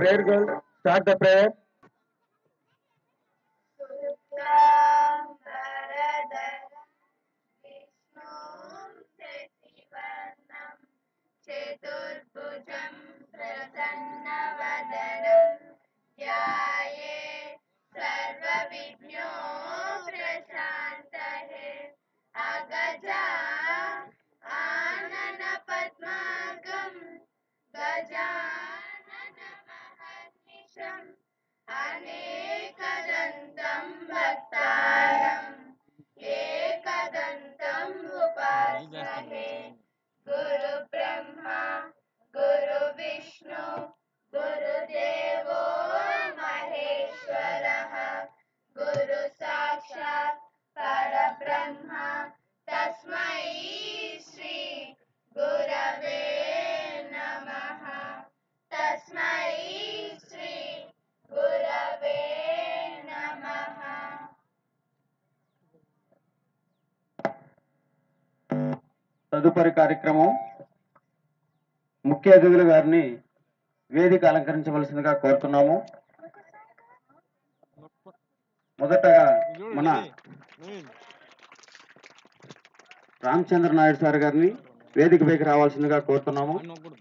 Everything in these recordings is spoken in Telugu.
prayer girl, start the prayer. चतुर्भुजं प्रसन्नवदनं ध्याये सर्वविघ्नो प्रशान्तये अगजा आननपद्मागं गजाननमहर्निशम् अनेकदन्तं भक्तारम् एकदन्तम् उपासमहे गुरु ब्रह्मा गुरु विष्णु गुरुदेवो महेश्वरः गुरु साक्षात् परब्रह्म तस्मै श्री गुरवे नमः तस्मै श्री गुरवे नमः తదుపరి కార్యక్రమం ముఖ్య అతిథులు గారిని వేదిక అలంకరించవలసిందిగా కోరుతున్నాము మొదటగా మన రామచంద్ర నాయుడు సార్ గారిని వేదికపైకి రావాల్సిందిగా కోరుతున్నాము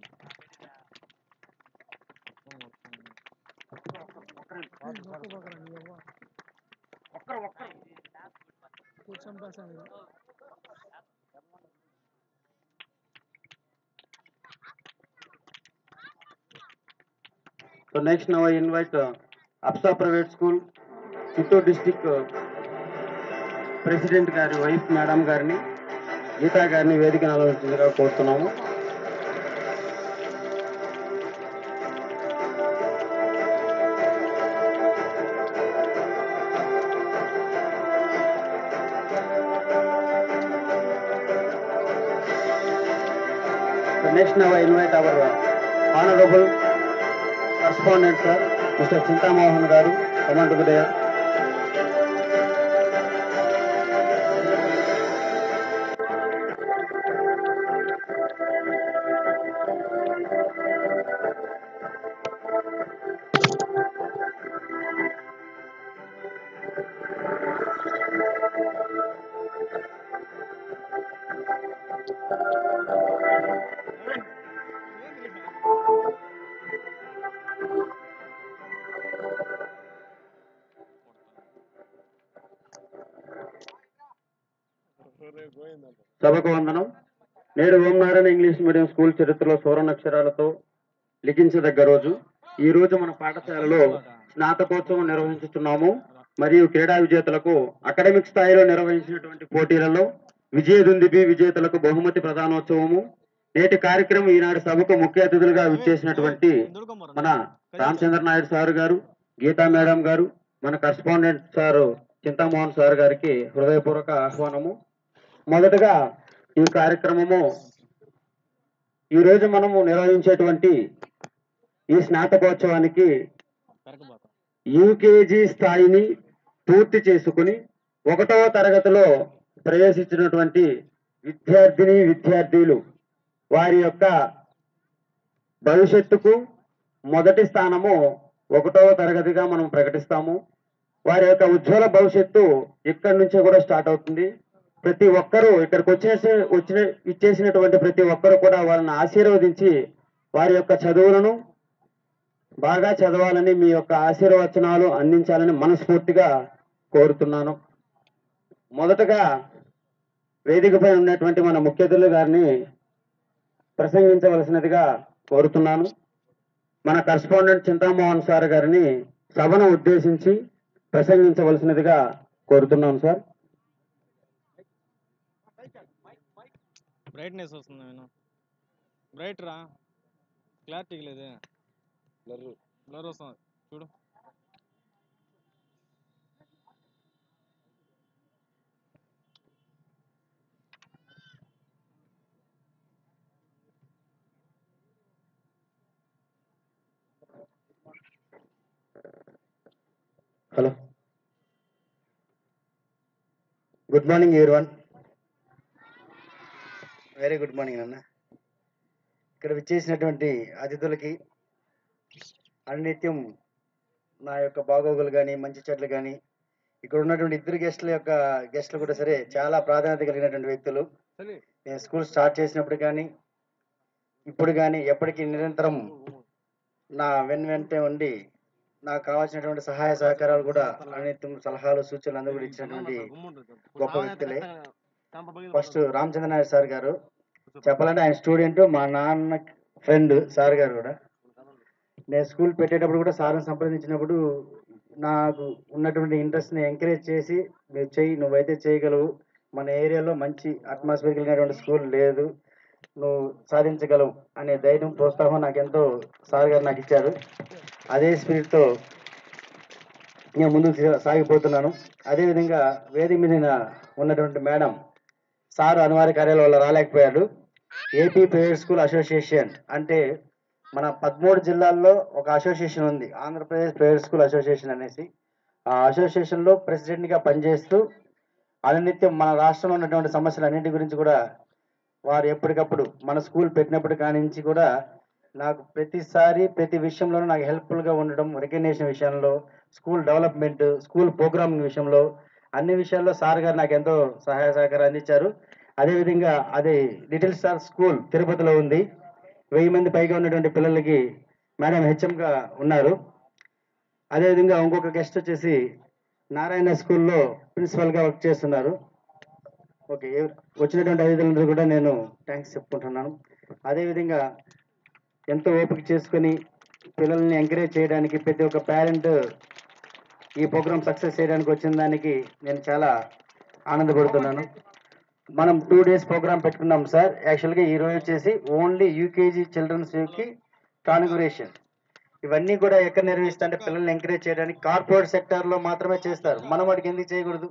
So next now I invite uh, Apsa Private School, Chittoor district president గారి వైఫ్ మేడం గారిని గీతా గారిని వేదిక నిలవలసిందిగా కోరుతున్నాము So next now I invite our uh, honorable correspondent sir, Mr. Chintamohan garu, come on to the dais. సభకు వందనం నేడు ఓంనారాయణ ఇంగ్లీష్ మీడియం స్కూల్ చరిత్రలో సువర్ణాక్షరాలతో లిఖించదగ్గ రోజు ఈ రోజు మన పాఠశాలలో స్నాతకోత్సవం నిర్వహించుతున్నాము మరియు క్రీడా విజేతలకు అకాడమిక్ స్థాయిలో నిర్వహించినటువంటి పోటీలలో విజయదుందిబి విజేతలకు బహుమతి ప్రధానోత్సవము నేటి కార్యక్రమం ఈనాడు సభకు ముఖ్య అతిథులుగా విచ్చేసినటువంటి మన రామచంద్ర నాయుడు సార్ గారు గీతా మేడం గారు మన కరెస్పాండెంట్ సార్ చింతామోహన్ సార్ గారికి హృదయపూర్వక ఆహ్వానము మొదటగా ఈ కార్యక్రమము ఈ రోజు మనము నిర్వహించేటువంటి ఈ స్నాతకోత్సవానికి యూకేజీ స్థాయిని పూర్తి చేసుకుని ఒకటవ తరగతిలో ప్రవేశించినటువంటి విద్యార్థిని విద్యార్థులు వారి యొక్క భవిష్యత్తుకు మొదటి స్థానము ఒకటవ తరగతిగా మనం ప్రకటిస్తాము వారి యొక్క ఉజ్వల భవిష్యత్తు ఇక్కడి నుంచే కూడా స్టార్ట్ అవుతుంది ప్రతి ఒక్కరూ ఇక్కడికి వచ్చేసి వచ్చిన ఇచ్చేసినటువంటి ప్రతి ఒక్కరు కూడా వాళ్ళని ఆశీర్వదించి వారి యొక్క చదువులను బాగా చదవాలని మీ యొక్క ఆశీర్వచనాలు అందించాలని మనస్ఫూర్తిగా కోరుతున్నాను మొదటగా వేదికపై ఉన్నటువంటి మన ముఖ్య అతిథులు గారిని ప్రసంగించవలసినదిగా కోరుతున్నాను మన కరెస్పాండెంట్ చింతామోహన్ సార్ గారిని సభను ఉద్దేశించి ప్రసంగించవలసినదిగా కోరుతున్నాను సార్ బ్రైట్నెస్ వస్తుంది నేను బ్రైట్ రా క్లారిటీ లేదే బ్లర్ వస్తుంది చూడు hello good morning everyone very good morning అన్న ఇక్కడ విచ్చేసినటువంటి అతిథులకి అనిత్యం నా యొక్క బాగోగులు కానీ మంచి చెట్లు కానీ ఇక్కడ ఉన్నటువంటి ఇద్దరు గెస్టుల యొక్క గెస్టులు కూడా సరే చాలా ప్రాధాన్యత కలిగినటువంటి వ్యక్తులు నేను స్కూల్ స్టార్ట్ చేసినప్పుడు కానీ ఇప్పుడు కానీ ఎప్పటికీ నిరంతరం నా వెన్ వెంటే ఉండి నాకు కావాల్సినటువంటి సహాయ సహకారాలు కూడా అనిత్యం సలహాలు సూచనలు అందరూ కూడా ఇచ్చినటువంటి గొప్ప వ్యక్తులే ఫస్ట్ రామచంద్ర నాయుడు సార్ గారు చెప్పాలంటే ఆయన స్టూడెంట్ మా నాన్న ఫ్రెండ్ సార్ గారు కూడా నేను స్కూల్ పెట్టేటప్పుడు కూడా సార్ని సంప్రదించినప్పుడు నాకు ఉన్నటువంటి ఇంట్రెస్ట్ని ఎంకరేజ్ చేసి నువ్వు చెయ్యి నువ్వైతే చేయగలవు మన ఏరియాలో మంచి అట్మాస్ఫియర్ కలిగినటువంటి స్కూల్ లేదు నువ్వు సాధించగలవు అనే ధైర్యం ప్రోత్సాహం నాకు ఎంతో సార్ గారు నాకు ఇచ్చారు అదే స్పిరిట్తో నేను ముందుకు సా- సాగిపోతున్నాను అదేవిధంగా వేదిక మీద ఉన్నటువంటి మేడం సార్ అనివార్య కార్యాలయం వల్ల రాలేకపోయాడు ఏపీ ప్రైవేట్ స్కూల్ అసోసియేషన్ అంటే మన పదమూడు జిల్లాల్లో ఒక అసోసియేషన్ ఉంది ఆంధ్రప్రదేశ్ ప్రైవేట్ స్కూల్ అసోసియేషన్ అనేసి ఆ అసోసియేషన్లో ప్రెసిడెంట్గా పనిచేస్తూ అనునిత్యం మన రాష్ట్రంలో ఉన్నటువంటి సమస్యలన్నింటి గురించి కూడా వారు ఎప్పటికప్పుడు మన స్కూల్ పెట్టినప్పటి కానించి కూడా నాకు ప్రతిసారి ప్రతి విషయంలోనూ నాకు హెల్ప్ఫుల్గా ఉండడం రికగ్నేషన్ విషయంలో స్కూల్ డెవలప్మెంట్ స్కూల్ ప్రోగ్రామింగ్ విషయంలో అన్ని విషయాల్లో సార్ గారు నాకు ఎంతో సహాయ సహకారం అందించారు అదేవిధంగా అది లిటిల్ స్టార్ స్కూల్ తిరుపతిలో ఉంది వెయ్యి మంది పైగా ఉన్నటువంటి పిల్లలకి మేడం హెచ్ఎంగా ఉన్నారు అదేవిధంగా ఇంకొక గెస్ట్ వచ్చేసి నారాయణ స్కూల్లో ప్రిన్సిపల్గా వర్క్ చేస్తున్నారు ఓకే ఎవ- వచ్చినటువంటి అతిథులందరూ కూడా నేను థ్యాంక్స్ చెప్పుకుంటున్నాను అదేవిధంగా ఎంతో ఓపిక చేసుకొని పిల్లల్ని ఎంకరేజ్ చేయడానికి ప్రతి ఒక్క పేరెంట్ ఈ ప్రోగ్రామ్ సక్సెస్ చేయడానికి వచ్చిన దానికి నేను చాలా ఆనందపడుతున్నాను మనం టూ డేస్ ప్రోగ్రామ్ పెట్టుకున్నాం సార్ యాక్చువల్గా ఈ రోజు వచ్చేసి ఓన్లీ యూకేజీ చిల్డ్రన్స్ కి కాన్ఫిగరేషన్ ఇవన్నీ కూడా ఎక్కడ నిర్వహిస్తా అంటే పిల్లల్ని ఎంకరేజ్ చేయడానికి కార్పొరేట్ సెక్టర్ లో మాత్రమే చేస్తారు మనం వాడికి ఎందుకు చేయకూడదు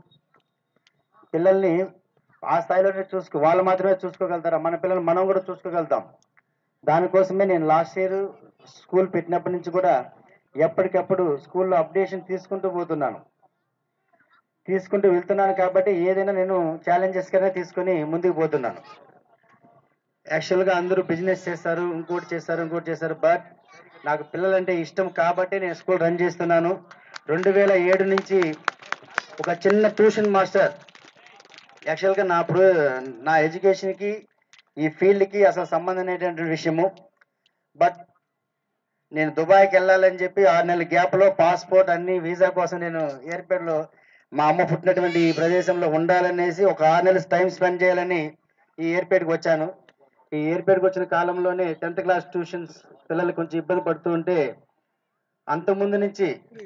పిల్లల్ని ఆ స్థాయిలోనే చూసుకో వాళ్ళు మాత్రమే చూసుకోగలుగుతారా మన పిల్లల్ని మనం కూడా చూసుకోగలుగుతాం దానికోసమే నేను లాస్ట్ ఇయర్ స్కూల్ పెట్టినప్పటి నుంచి కూడా ఎప్పటికప్పుడు స్కూల్లో అప్డేషన్ తీసుకుంటూ పోతున్నాను తీసుకుంటూ వెళ్తున్నాను కాబట్టి ఏదైనా నేను ఛాలెంజెస్ గానే తీసుకొని ముందుకు పోతున్నాను యాక్చువల్గా అందరూ బిజినెస్ చేస్తారు ఇంకోటి చేస్తారు ఇంకోటి చేస్తారు బట్ నాకు పిల్లలంటే ఇష్టం కాబట్టి నేను స్కూల్ రన్ చేస్తున్నాను రెండు వేల ఏడు నుంచి ఒక చిన్న ట్యూషన్ మాస్టర్ యాక్చువల్గా నా ప్రో నా ఎడ్యుకేషన్కి ఈ ఫీల్డ్కి అసలు సంబంధం అనేటువంటి విషయము బట్ నేను దుబాయ్కి వెళ్ళాలని చెప్పి ఆరు నెలల గ్యాప్లో పాస్పోర్ట్ అన్ని వీసా కోసం నేను ఎయిర్పోర్ట్లో మా అమ్మ పుట్టినటువంటి ఈ ప్రదేశంలో ఉండాలనేసి ఒక ఆరు నెలలు టైం స్పెండ్ చేయాలని ఈ ఎయిర్పోర్ట్కి వచ్చాను ఈ ఎయిర్పోర్ట్కి వచ్చిన కాలంలోనే టెన్త్ క్లాస్ ట్యూషన్స్ పిల్లలు కొంచెం ఇబ్బంది పడుతూ ఉంటే అంతకుముందు నుంచి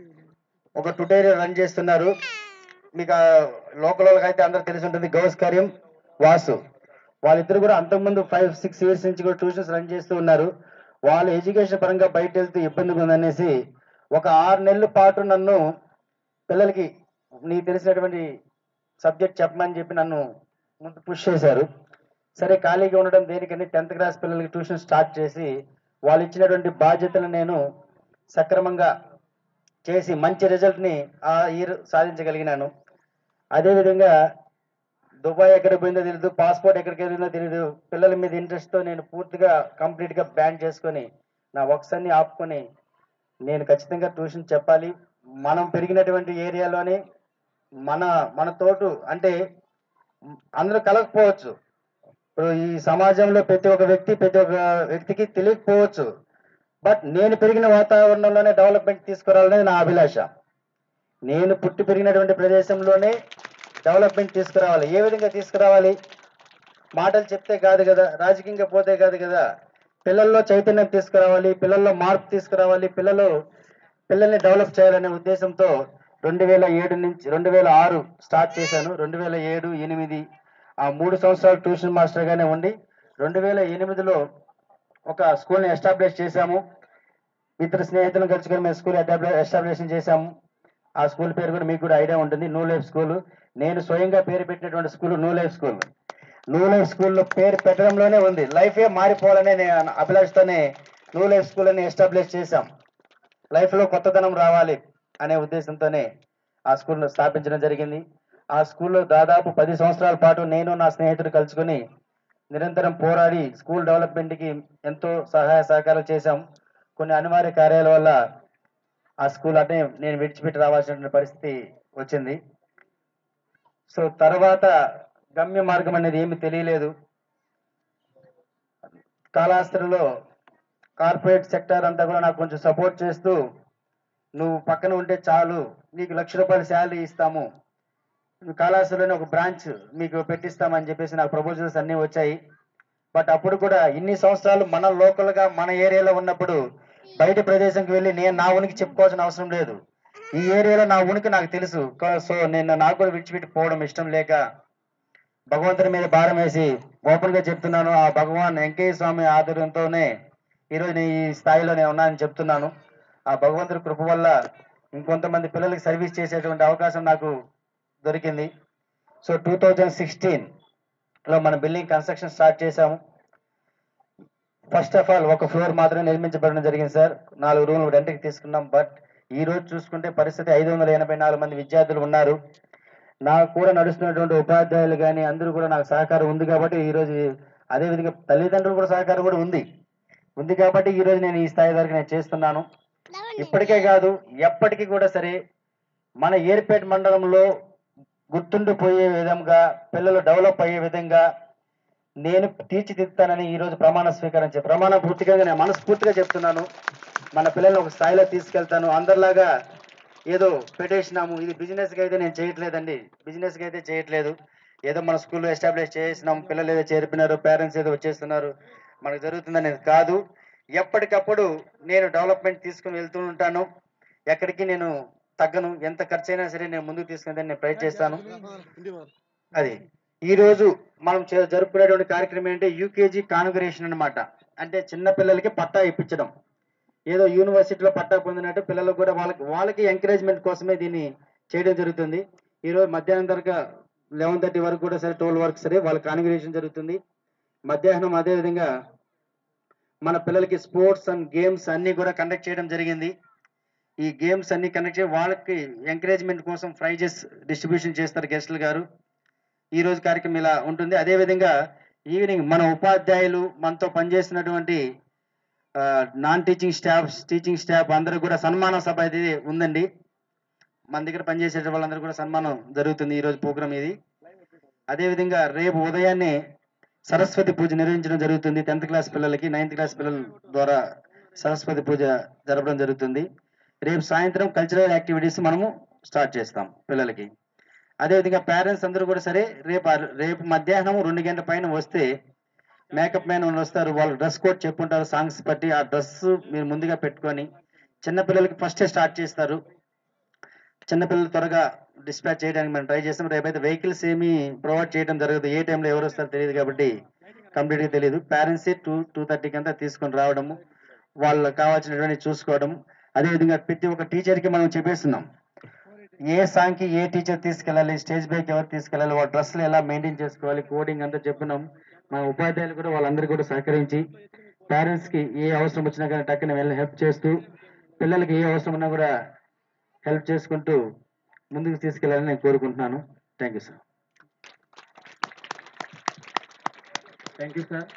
ఒక ట్యుటోరియల్ రన్ చేస్తున్నారు మీకు లోకల్ వాళ్ళకి అయితే అందరూ తెలిసి ఉంటుంది గౌస్ కరీం వాసు వాళ్ళిద్దరు కూడా అంతకుముందు ఫైవ్ సిక్స్ ఇయర్స్ నుంచి కూడా ట్యూషన్స్ రన్ చేస్తూ ఉన్నారు వాళ్ళు ఎడ్యుకేషన్ పరంగా బయట వెళ్తూ ఇబ్బందిగా ఉందనేసి ఒక ఆరు నెలల పాటు నన్ను పిల్లలకి నీకు తెలిసినటువంటి సబ్జెక్ట్ చెప్పమని చెప్పి నన్ను ముందు పుష్ చేశారు సరే ఖాళీగా ఉండడం దేనికని టెన్త్ క్లాస్ పిల్లలకి ట్యూషన్ స్టార్ట్ చేసి వాళ్ళు ఇచ్చినటువంటి బాధ్యతలు నేను సక్రమంగా చేసి మంచి రిజల్ట్ని ఆ ఇయర్ సాధించగలిగినాను అదేవిధంగా దుబాయ్ ఎక్కడ పోయిందో తెలియదు పాస్పోర్ట్ ఎక్కడికి వెళ్ళిందో తెలియదు పిల్లల మీద ఇంట్రెస్ట్తో నేను పూర్తిగా కంప్లీట్గా బ్యాన్ చేసుకొని నా వర్క్స్ అన్ని ఆపుకొని నేను ఖచ్చితంగా ట్యూషన్ చెప్పాలి మనం పెరిగినటువంటి ఏరియాలోనే మన మన తోటు అంటే అందరూ కలగకపోవచ్చు ఇప్పుడు ఈ సమాజంలో ప్రతి ఒక్క వ్యక్తి ప్రతి ఒక్క వ్యక్తికి తెలియకపోవచ్చు బట్ నేను పెరిగిన వాతావరణంలోనే డెవలప్మెంట్ తీసుకురావాలనేది నా అభిలాష నేను పుట్టి పెరిగినటువంటి ప్రదేశంలోనే డెవలప్మెంట్ తీసుకురావాలి ఏ విధంగా తీసుకురావాలి మాటలు చెప్తే కాదు కదా రాజకీయంగా పోతే కాదు కదా పిల్లల్లో చైతన్యం తీసుకురావాలి పిల్లల్లో మార్పు తీసుకురావాలి పిల్లలు పిల్లల్ని డెవలప్ చేయాలనే ఉద్దేశంతో రెండు వేల ఏడు నుంచి రెండు వేల ఆరు స్టార్ట్ చేశాను రెండు వేల ఏడు ఎనిమిది ఆ మూడు సంవత్సరాలు ట్యూషన్ మాస్టర్గానే ఉండి రెండు వేల ఎనిమిదిలో ఒక స్కూల్ని ఎస్టాబ్లిష్ చేశాము ఇద్దరు స్నేహితులను కలుసుకొని మేము స్కూల్ ఎస్టాబ్లిషన్ చేశాము ఆ స్కూల్ పేరు కూడా మీకు కూడా ఐడియా ఉంటుంది న్యూ లైఫ్ స్కూల్ నేను స్వయంగా పేరు పెట్టినటువంటి school new life school new life స్కూల్లో పేరు పెట్టడంలోనే ఉంది లైఫే మారిపోవాలనే నేను అభిలాషతోనే న్యూ లైఫ్ స్కూల్ అని ఎస్టాబ్లిష్ చేశాం లైఫ్లో కొత్తదనం రావాలి అనే ఉద్దేశంతోనే ఆ స్కూల్ను స్థాపించడం జరిగింది ఆ స్కూల్లో దాదాపు పది సంవత్సరాల పాటు నేను నా స్నేహితుడు కలుసుకొని నిరంతరం పోరాడి స్కూల్ డెవలప్మెంట్కి ఎంతో సహాయ సహకారాలు చేశాం కొన్ని అనివార్య కార్యాల వల్ల ఆ స్కూల్ అంటే నేను విడిచిపెట్టి రావాల్సిన పరిస్థితి వచ్చింది సో తర్వాత గమ్య మార్గం అనేది ఏమి తెలియలేదు కాళాస్త్రలో కార్పొరేట్ సెక్టర్ అంతా కూడా నాకు కొంచెం సపోర్ట్ చేస్తూ నువ్వు పక్కన ఉంటే చాలు నీకు లక్ష రూపాయల శాలరీ ఇస్తాము నువ్వు కాళాస్త్రలోనే ఒక బ్రాంచ్ మీకు పెట్టిస్తామని చెప్పేసి నాకు ప్రపోజల్స్ అన్నీ వచ్చాయి బట్ అప్పుడు కూడా ఇన్ని సంవత్సరాలు మన లోకల్ గా మన ఏరియాలో ఉన్నప్పుడు బయట ప్రదేశంకి వెళ్ళి నేను నా ఉనికి చెప్పుకోవాల్సిన అవసరం లేదు ఈ ఏరియాలో నా ఉనికి నాకు తెలుసు క- సో నేను నాకు కూడా విడిచిపెట్టి పోవడం ఇష్టం లేక భగవంతుని మీద భారం వేసి ఓపెన్ గా చెప్తున్నాను ఆ భగవాన్ వెంకయ్య స్వామి ఆధ్వర్యంతోనే ఈరోజు నేను ఈ స్థాయిలో నేను ఉన్నానని చెప్తున్నాను ఆ భగవంతుడి కృప వల్ల ఇంకొంతమంది పిల్లలకి సర్వీస్ చేసేటువంటి అవకాశం నాకు దొరికింది సో టూ థౌజండ్ సిక్స్టీన్ లో మన బిల్డింగ్ కన్స్ట్రక్షన్ స్టార్ట్ చేశాము ఫస్ట్ ఆఫ్ ఆల్ ఒక ఫ్లోర్ మాత్రమే నిర్మించబడడం జరిగింది సార్ నాలుగు రూమ్లు రెంట్కి తీసుకున్నాం బట్ ఈ రోజు చూసుకుంటే పరిస్థితి ఐదు వందల ఎనభై నాలుగు మంది విద్యార్థులు ఉన్నారు నాకు కూడా నడుస్తున్నటువంటి ఉపాధ్యాయులు కానీ అందరూ కూడా నాకు సహకారం ఉంది కాబట్టి ఈ రోజు అదే విధంగా తల్లిదండ్రులు కూడా సహకారం కూడా ఉంది ఉంది కాబట్టి ఈ రోజు నేను ఈ స్థాయి వరకు నేను చేస్తున్నాను ఇప్పటికే కాదు ఎప్పటికీ కూడా సరే మన ఏర్పేట మండలంలో గుర్తుండిపోయే విధంగా పిల్లలు డెవలప్ అయ్యే విధంగా నేను తీర్చిదిద్దుతానని ఈ రోజు ప్రమాణ స్వీకారం చే ప్రమాణ పూర్తిగా నేను మనస్ఫూర్తిగా చెప్తున్నాను మన పిల్లల్ని ఒక స్థాయిలో తీసుకెళ్తాను అందరిలాగా ఏదో పెట్టేసినాము ఇది బిజినెస్ కి అయితే నేను చేయట్లేదండి బిజినెస్ కి అయితే చేయట్లేదు ఏదో మన స్కూల్లో ఎస్టాబ్లిష్ చేసినాం పిల్లలు ఏదో చేరిపినారు పేరెంట్స్ ఏదో వచ్చేస్తున్నారు మనకు జరుగుతుందనేది కాదు ఎప్పటికప్పుడు నేను డెవలప్మెంట్ తీసుకుని వెళ్తూ ఉంటాను ఎక్కడికి నేను తగ్గను ఎంత ఖర్చు అయినా సరే నేను ముందుకు తీసుకుని నేను ట్రై చేస్తాను అది ఈ రోజు మనం చే- జరుపుకునేటువంటి కార్యక్రమం ఏంటంటే యూకేజీ కాన్వరేషన్ అన్నమాట అంటే చిన్న పిల్లలకి పట్టా ఇప్పించడం ఏదో యూనివర్సిటీలో పట్టా పొందినట్టు పిల్లలకు కూడా వాళ్ళకి వాళ్ళకి ఎంకరేజ్మెంట్ కోసమే దీన్ని చేయడం జరుగుతుంది ఈ రోజు మధ్యాహ్నం దాకా లెవెన్ థర్టీ వరకు కూడా సరే ట్వెల్వ్ వరకు సరే వాళ్ళ కాన్వరేషన్ జరుగుతుంది మధ్యాహ్నం అదే విధంగా మన పిల్లలకి స్పోర్ట్స్ అండ్ గేమ్స్ అన్ని కూడా కండక్ట్ చేయడం జరిగింది ఈ గేమ్స్ అన్ని కండక్ట్ చేసి వాళ్ళకి ఎంకరేజ్మెంట్ కోసం ప్రైజెస్ డిస్ట్రిబ్యూషన్ చేస్తారు గెస్టులు గారు ఈ రోజు కార్యక్రమం ఇలా ఉంటుంది అదే విధంగా ఈవినింగ్ మన ఉపాధ్యాయులు మనతో పనిచేస్తున్నటువంటి non teaching staff teaching staff అందరూ కూడా సన్మాన సభ అనేది ఉందండి మన దగ్గర పనిచేసే వాళ్ళందరూ కూడా సన్మానం జరుగుతుంది ఈ రోజు ప్రోగ్రామ్ ఇది అదే విధంగా రేపు ఉదయాన్నే సరస్వతి పూజ నిర్వహించడం జరుగుతుంది టెన్త్ క్లాస్ పిల్లలకి నైన్త్ క్లాస్ పిల్లల ద్వారా సరస్వతి పూజ జరపడం జరుగుతుంది రేపు సాయంత్రం కల్చరల్ యాక్టివిటీస్ మనము స్టార్ట్ చేస్తాం పిల్లలకి అదేవిధంగా పేరెంట్స్ అందరూ కూడా సరే రేపు అర- రేపు మధ్యాహ్నం రెండు గంటల పైన వస్తే మేకప్ మ్యాన్ వాళ్ళు వస్తారు వాళ్ళు డ్రెస్ కోడ్ చెప్పుంటారు సాంగ్స్ బట్టి ఆ డ్రెస్ మీరు ముందుగా పెట్టుకొని చిన్న పిల్లలకి ఫస్టే స్టార్ట్ చేస్తారు చిన్నపిల్లలు త్వరగా డిస్పాచ్ చేయడానికి మనం ట్రై చేస్తాం రేపైతే వెహికల్స్ ఏమీ ప్రొవైడ్ చేయడం జరగదు ఏ టైంలో ఎవరు వస్తారో తెలియదు కాబట్టి కంప్లీట్గా తెలియదు పేరెంట్సే టూ టూ థర్టీకి అంతా తీసుకొని రావడము వాళ్ళకి కావాల్సినటువంటి చూసుకోవడం అదేవిధంగా ప్రతి ఒక్క టీచర్కి మనం చెప్పేస్తున్నాం ఏ సాంగ్కి ఏ టీచర్ తీసుకెళ్ళాలి స్టేజ్ బ్యాక్ ఎవరు తీసుకెళ్ళాలి వాళ్ళ డ్రెస్లు ఎలా మెయింటైన్ చేసుకోవాలి కోడింగ్ అంతా చెప్పినాం మా ఉపాధ్యాయులు కూడా వాళ్ళందరూ కూడా సహకరించి పేరెంట్స్ కి ఏ అవసరం వచ్చినా కానీ టక్కున వెళ్ళి హెల్ప్ చేస్తూ పిల్లలకి ఏ అవసరం ఉన్నా కూడా హెల్ప్ చేసుకుంటూ ముందుకు తీసుకెళ్ళాలని నేను కోరుకుంటున్నాను thank you sir thank you sir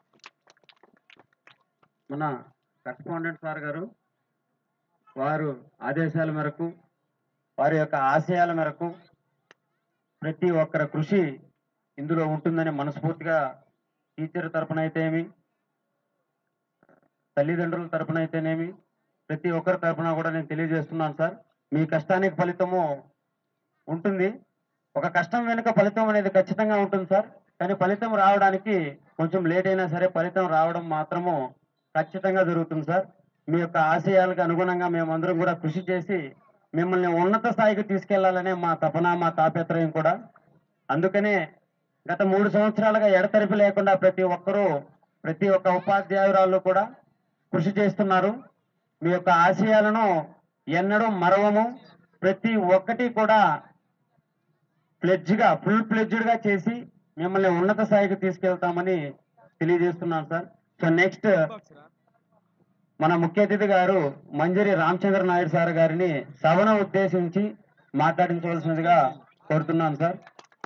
మన కరెస్పాండెంట్ సార్ గారు వారు ఆదేశాల మేరకు వారి యొక్క ఆశయాల మేరకు ప్రతి ఒక్కరి కృషి ఇందులో ఉంటుందని మనస్ఫూర్తిగా టీచర్ తరపున అయితేనేమి తల్లిదండ్రుల తరపున అయితేనేమి ప్రతి ఒక్కరి తరపున కూడా నేను తెలియజేస్తున్నాను సార్ మీ కష్టానికి ఫలితము ఉంటుంది ఒక కష్టం వెనుక ఫలితం అనేది ఖచ్చితంగా ఉంటుంది సార్ కానీ ఫలితం రావడానికి కొంచెం లేట్ అయినా సరే ఫలితం రావడం మాత్రము ఖచ్చితంగా జరుగుతుంది సార్ మీ యొక్క ఆశయాలకు అనుగుణంగా మేమందరం కూడా కృషి చేసి మిమ్మల్ని ఉన్నత స్థాయికి తీసుకెళ్లాలనే మా తపన మా తాపత్రయం కూడా అందుకనే గత మూడు సంవత్సరాలుగా ఎడతెరిపి లేకుండా ప్రతి ఒక్కరూ ప్రతి ఒక్క ఉపాధ్యాయురాలు కూడా కృషి చేస్తున్నారు మీ యొక్క ఆశయాలను ఎన్నడూ మరవము ప్రతి ఒక్కటి కూడా ప్లెడ్జ్ గా ఫుల్ ప్లెడ్జ్డ్ గా చేసి మిమ్మల్ని ఉన్నత స్థాయికి తీసుకెళ్తామని తెలియజేస్తున్నాను సార్ సో నెక్స్ట్ మన ముఖ్య అతిథి గారు మంజరి రామచంద్ర నాయుడు సార్ గారిని సభను ఉద్దేశించి మాట్లాడించవలసినదిగా కోరుతున్నాను సార్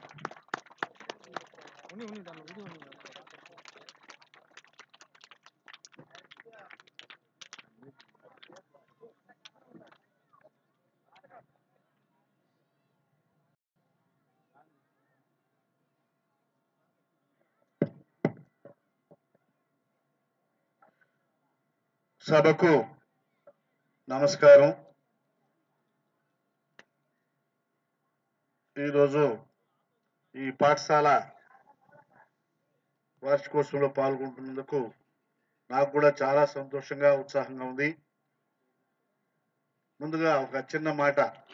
ఉన్ని ఉన్ని దాంట్లో ఇది ఉంది సభకు నమస్కారం ఈరోజు ఈ పాఠశాల వార్షికోత్సవంలో పాల్గొంటున్నందుకు నాకు కూడా చాలా సంతోషంగా ఉత్సాహంగా ఉంది ముందుగా ఒక చిన్న మాట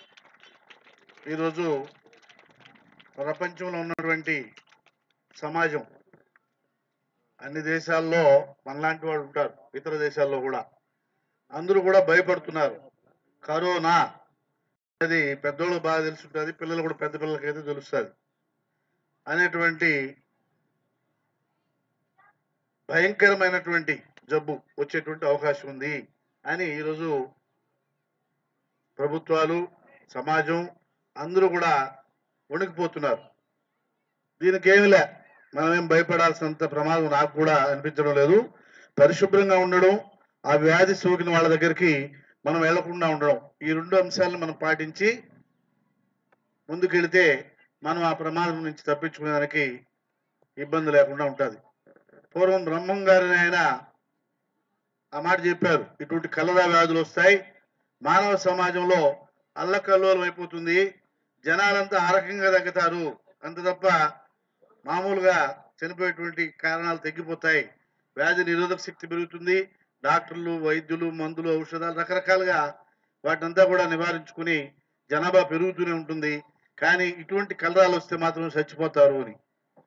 ఈరోజు ప్రపంచంలో ఉన్నటువంటి సమాజం అన్ని దేశాల్లో మనలాంటి వాళ్ళు ఉంటారు ఇతర దేశాల్లో కూడా అందరూ కూడా భయపడుతున్నారు కరోనా అది పెద్దోళ్ళకి బాగా తెలుసుంటుంది పిల్లలు కూడా పెద్ద పిల్లలకైతే తెలుస్తుంది అనేటువంటి భయంకరమైనటువంటి జబ్బు వచ్చేటువంటి అవకాశం ఉంది అని ఈరోజు ప్రభుత్వాలు సమాజం అందరూ కూడా వణికిపోతున్నారు దీనికి ఏమిలే మనమేం భయపడాల్సినంత ప్రమాదం నాకు కూడా అనిపించడం లేదు పరిశుభ్రంగా ఉండడం ఆ వ్యాధి సోకిన వాళ్ళ దగ్గరికి మనం వెళ్లకుండా ఉండడం ఈ రెండు అంశాలను మనం పాటించి ముందుకెళితే మనం ఆ ప్రమాదం నుంచి తప్పించుకునేదానికి ఇబ్బంది లేకుండా ఉంటుంది పూర్వం బ్రహ్మం గారిని ఆయన ఆ మాట చెప్పారు ఇటువంటి కలరా వ్యాధులు వస్తాయి మానవ సమాజంలో అల్లకల్లోలం అయిపోతుంది జనాలంతా ఆ రకంగా తగ్గుతారు అంత తప్ప మామూలుగా చనిపోయేటువంటి కారణాలు తగ్గిపోతాయి వ్యాధి నిరోధక శక్తి పెరుగుతుంది డాక్టర్లు వైద్యులు మందులు ఔషధాలు రకరకాలుగా వాటినంతా కూడా నివారించుకుని జనాభా పెరుగుతూనే ఉంటుంది కానీ ఇటువంటి కలరాలు వస్తే మాత్రం చచ్చిపోతారు అని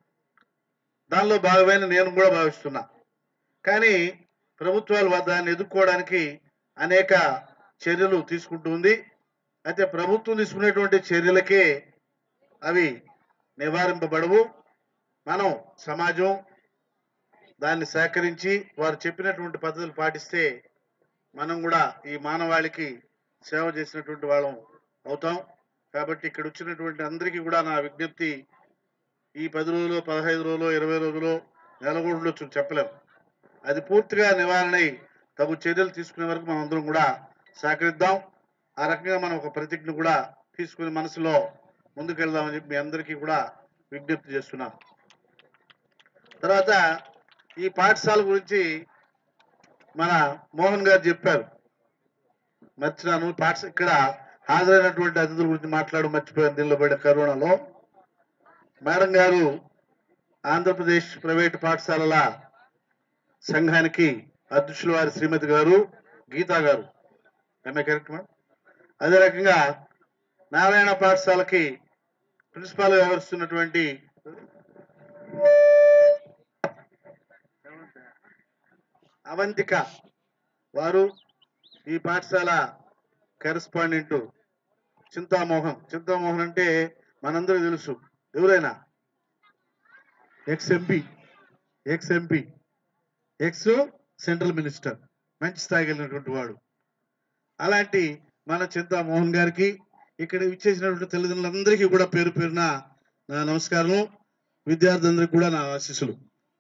దానిలో భాగమైన నేను కూడా భావిస్తున్నా కానీ ప్రభుత్వాలు దాన్ని ఎదుర్కోవడానికి అనేక చర్యలు తీసుకుంటుంది అయితే ప్రభుత్వం తీసుకునేటువంటి చర్యలకే అవి నివారింపబడవు మనం సమాజం దాన్ని సేకరించి వారు చెప్పినటువంటి పద్ధతులు పాటిస్తే మనం కూడా ఈ మానవాళికి సేవ చేసినటువంటి వాళ్ళం అవుతాం కాబట్టి ఇక్కడ వచ్చినటువంటి అందరికీ కూడా నా విజ్ఞప్తి ఈ పది రోజులు పదహైదు రోజులు ఇరవై రోజులు నెల కూడా ఉండొచ్చు చెప్పలేం అది పూర్తిగా నివారణ అయి తగు చర్యలు తీసుకునే వరకు మనం అందరం కూడా సహకరిద్దాం ఆ రకంగా మనం ఒక ప్రతిజ్ఞ కూడా తీసుకుని మనసులో ముందుకెళ్దామని చెప్పి మీ అందరికీ కూడా విజ్ఞప్తి చేస్తున్నాం తర్వాత ఈ పాఠశాల గురించి మన మోహన్ గారు చెప్పారు మర్చినాను పాఠశ ఇక్కడ హాజరైనటువంటి అతిథుల గురించి మాట్లాడు మర్చిపోయాను దీనిలో పడిన కరోనాలో మేడం గారు ఆంధ్రప్రదేశ్ ప్రైవేటు పాఠశాలల సంఘానికి అధ్యక్షుల వారి శ్రీమతి గారు గీతా గారు ఎంఏ కరెక్ట్ మేడం అదే రకంగా నారాయణ పాఠశాలకి ప్రిన్సిపాల్ వ్యవహరిస్తున్నటువంటి అవంతిక వారు ఈ పాఠశాల కరెస్పాండెంట్ చింతామోహన్ చింతామోహన్ అంటే మనందరూ తెలుసు ఎవరైనా ex MP ex MP ex central minister మంచి స్థాయికి వెళ్ళినటువంటి వాడు అలాంటి మన చింతామోహన్ గారికి ఇక్కడ ఇచ్చేసినటువంటి తల్లిదండ్రులందరికీ కూడా పేరు పేరున నా నమస్కారం విద్యార్థులందరికీ కూడా నా ఆశీస్సులు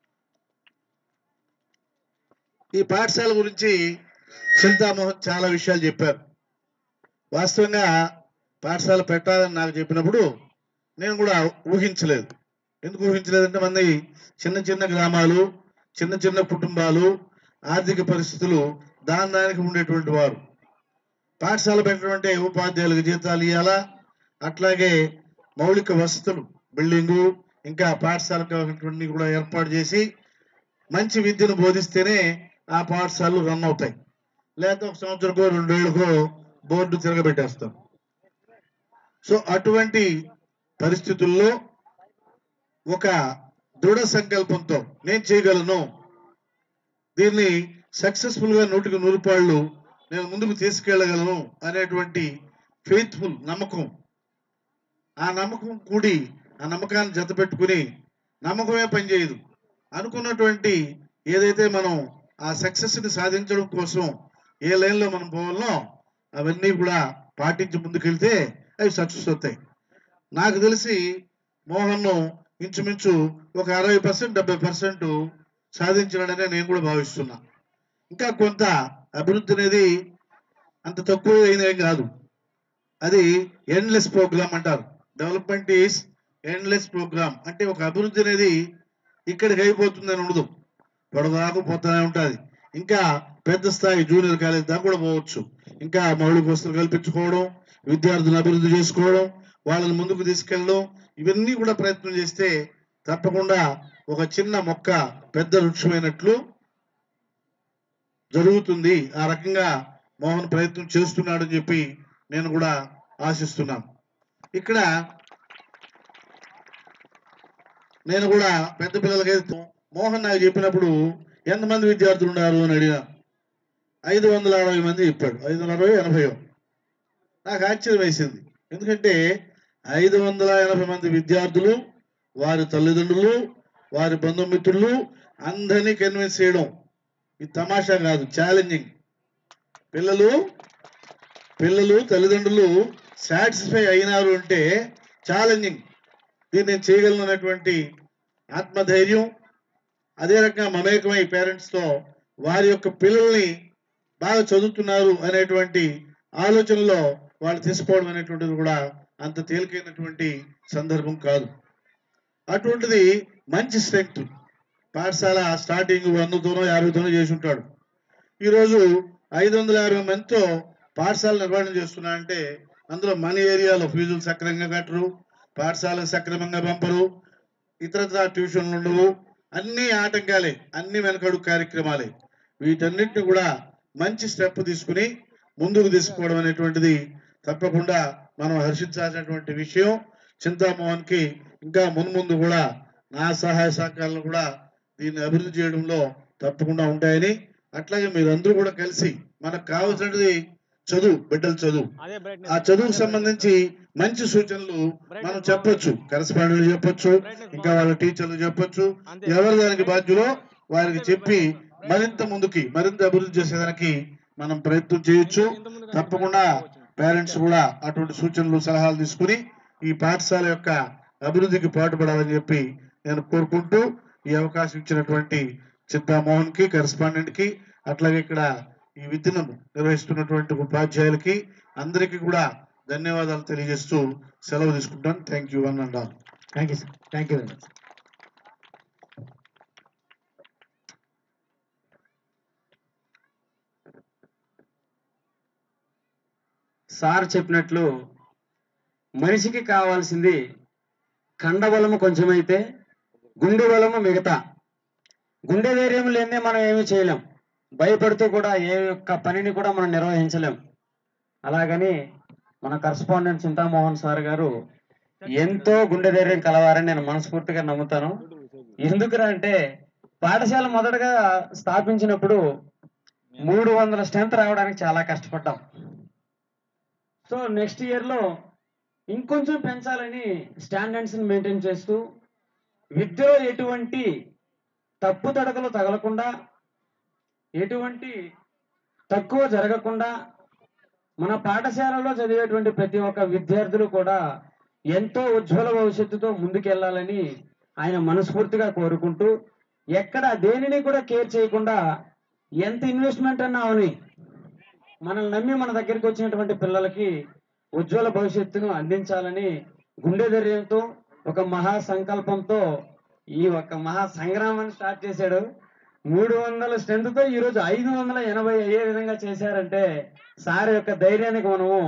ఈ పాఠశాల గురించి చింతామోహన్ చాలా విషయాలు చెప్పారు వాస్తవంగా పాఠశాల పెట్టాలని నాకు చెప్పినప్పుడు నేను కూడా ఊహించలేదు ఎందుకు ఊహించలేదంటే మంది చిన్న చిన్న గ్రామాలు చిన్న చిన్న కుటుంబాలు ఆర్థిక పరిస్థితులు దాని దానికి ఉండేటువంటి వారు పాఠశాల పెట్టడం అంటే ఉపాధ్యాయులకు జీతాలు ఇవ్వాలా అట్లాగే మౌలిక వసతులు బిల్డింగు ఇంకా పాఠశాలకు కావాల్సినటువంటి కూడా ఏర్పాటు చేసి మంచి విద్యను బోధిస్తేనే ఆ పాఠశాలలు రన్ అవుతాయి లేకపోతే ఒక సంవత్సరంకో రెండేళ్లకో బోర్డు తిరగబెట్టేస్తాం సో అటువంటి పరిస్థితుల్లో ఒక దృఢ సంకల్పంతో నేను చేయగలను దీన్ని సక్సెస్ఫుల్ గా నూటికి నూరు పాళ్ళు నేను ముందుకు తీసుకెళ్ళగలను అనేటువంటి ఫెయిత్ఫుల్ నమ్మకం ఆ నమ్మకం కూడి ఆ నమ్మకాన్ని జత పెట్టుకుని నమ్మకమే పనిచేయదు అనుకున్నటువంటి ఏదైతే మనం ఆ సక్సెస్ ని సాధించడం కోసం ఏ లైన్ లో మనం పోవాలో అవన్నీ కూడా పాటించి ముందుకెళ్తే అవి సక్సెస్ అవుతాయి నాకు తెలిసి మోహన్ ఇంచుమించు ఒక అరవై పర్సెంట్ డెబ్బై పర్సెంట్ సాధించాడనే నేను కూడా భావిస్తున్నా ఇంకా కొంత అభివృద్ధి అనేది అంత తక్కువ అయినది కాదు అది ఎండ్లెస్ ప్రోగ్రామ్ అంటారు డెవలప్మెంట్ ఈస్ ఎండ్లెస్ ప్రోగ్రామ్ అంటే ఒక అభివృద్ధి అనేది ఇక్కడికి అయిపోతుందని ఉండదు పొడదాకు పోతూనే ఉంటుంది ఇంకా పెద్ద స్థాయి జూనియర్ కాలేజ్ దాకా కూడా పోవచ్చు ఇంకా మౌలిక వసతులు కల్పించుకోవడం విద్యార్థులను అభివృద్ధి చేసుకోవడం వాళ్ళని ముందుకు తీసుకెళ్ళడం ఇవన్నీ కూడా ప్రయత్నం చేస్తే తప్పకుండా ఒక చిన్న మొక్క పెద్ద వృక్షమైనట్లు జరుగుతుంది ఆ రకంగా మోహన్ ప్రయత్నం చేస్తున్నాడని చెప్పి నేను కూడా ఆశిస్తున్నాను ఇక్కడ నేను కూడా పెద్ద పిల్లలకైతే మోహన్ నాకు చెప్పినప్పుడు ఎంతమంది విద్యార్థులు ఉన్నారు అని అడిగా ఐదు వందల అరవై మంది చెప్పాడు ఐదు వందల అరవై ఎనభై నాకు ఆశ్చర్యం వేసింది ఎందుకంటే ఐదు వందల ఎనభై మంది విద్యార్థులు వారి తల్లిదండ్రులు వారి బంధుమిత్రులు అందరినీ కన్విన్స్ చేయడం ఇది తమాషా కాదు ఛాలెంజింగ్ పిల్లలు పిల్లలు తల్లిదండ్రులు సాటిస్ఫై అయినారు అంటే ఛాలెంజింగ్ దీన్ని నేను చేయగలను అనేటువంటి ఆత్మధైర్యం అదే రకంగా మమేకమై పేరెంట్స్తో వారి యొక్క పిల్లల్ని బాగా చదువుతున్నారు అనేటువంటి ఆలోచనలో వాళ్ళు తీసుకోవడం అనేటువంటిది కూడా అంత తేలికైనటువంటి సందర్భం కాదు అటువంటిది మంచి స్ట్రెంగ్త్ పాఠశాల స్టార్టింగ్ వందతోనో యాభైతోనో చేసి ఉంటాడు ఈరోజు ఐదు వందల యాభై మందితో పాఠశాల నిర్వహణ చేస్తున్నా అంటే అందులో మన ఏరియాలో ఫీజులు సక్రమంగా కట్టరు పాఠశాలకు సక్రమంగా పంపరు ఇతరత్ర ట్యూషన్లు ఉండవు అన్ని ఆటంకాలే అన్ని వెనకడుగు కార్యక్రమాలే వీటన్నిటిని కూడా మంచి స్టెప్ తీసుకుని ముందుకు తీసుకోవడం అనేటువంటిది తప్పకుండా మనం హర్షించాల్సినటువంటి విషయం చింతామోహన్ కి ఇంకా మున్ముందు కూడా నా సహాయ సహకారాలు కూడా దీన్ని అభివృద్ధి చేయడంలో తప్పకుండా ఉంటాయని అట్లాగే మీరందరూ కూడా కలిసి మనకు కావాల్సినది చదువు బిడ్డల చదువు అదే ఆ బ్రైట్నెస్ చదువుకు సంబంధించి మంచి సూచనలు మనం చెప్పొచ్చు కరెస్పాండెంట్ చెప్పొచ్చు ఇంకా వాళ్ళ టీచర్లు చెప్పొచ్చు అంతే ఎవరు దానికి బాధ్యులో వారికి చెప్పి మరింత ముందుకి మరింత అభివృద్ధి చేసేదానికి మనం ప్రయత్నం చేయొచ్చు తప్పకుండా పేరెంట్స్ కూడా అటువంటి సూచనలు సలహాలు తీసుకుని ఈ పాఠశాల యొక్క అభివృద్ధికి పాటుపడాలని చెప్పి నేను కోరుకుంటూ ఈ అవకాశం ఇచ్చినటువంటి చింతామోహన్ కి కరెస్పాండెంట్ కి అట్లాగే ఇక్కడ ఈ విద్యను నిర్వహిస్తున్నటువంటి ఉపాధ్యాయులకి అందరికీ కూడా ధన్యవాదాలు తెలియజేస్తూ సెలవు తీసుకుంటాను thank you one and all thank you sir thank you very much sir చెప్పినట్లు మనిషికి కావాల్సింది కండబలము కొంచెమైతే గుండె బలము మిగతా గుండె ధైర్యం లేదే మనం ఏమీ చేయలేం భయపడుతూ కూడా ఏ యొక్క పనిని కూడా మనం నిర్వహించలేం అలాగని మన కరస్పాండెంట్ చింతామోహన్ సార్ గారు ఎంతో గుండె ధైర్యం కలవారని నేను మనస్ఫూర్తిగా నమ్ముతాను ఎందుకురా అంటే పాఠశాల మొదటగా స్థాపించినప్పుడు మూడు వందల స్ట్రెంత్ రావడానికి చాలా కష్టపడ్డాం సో నెక్స్ట్ ఇయర్ లో ఇంకొంచెం పెంచాలని స్టాండర్డ్స్ ని మెయింటైన్ చేస్తూ విద్యలో ఎటువంటి తప్పు తడకలు తగలకుండా ఎటువంటి తక్కువ జరగకుండా మన పాఠశాలలో చదివేటువంటి ప్రతి ఒక్క విద్యార్థులు కూడా ఎంతో ఉజ్వల భవిష్యత్తుతో ముందుకెళ్లాలని ఆయన మనస్ఫూర్తిగా కోరుకుంటూ ఎక్కడ దేనిని కూడా కేర్ చేయకుండా ఎంత ఇన్వెస్ట్మెంట్ అన్నా అవని మనల్ని నమ్మి మన దగ్గరికి వచ్చినటువంటి పిల్లలకి ఉజ్వల భవిష్యత్తును అందించాలని గుండె ధైర్యంతో ఒక మహా సంకల్పంతో ఈ ఒక మహా సంగ్రామాన్ని స్టార్ట్ చేశాడు మూడు వందల స్ట్రెంత్ తో ఈ రోజు ఐదు వందల ఎనభై అయ్యే విధంగా చేశారంటే సార్ యొక్క ధైర్యానికి మనము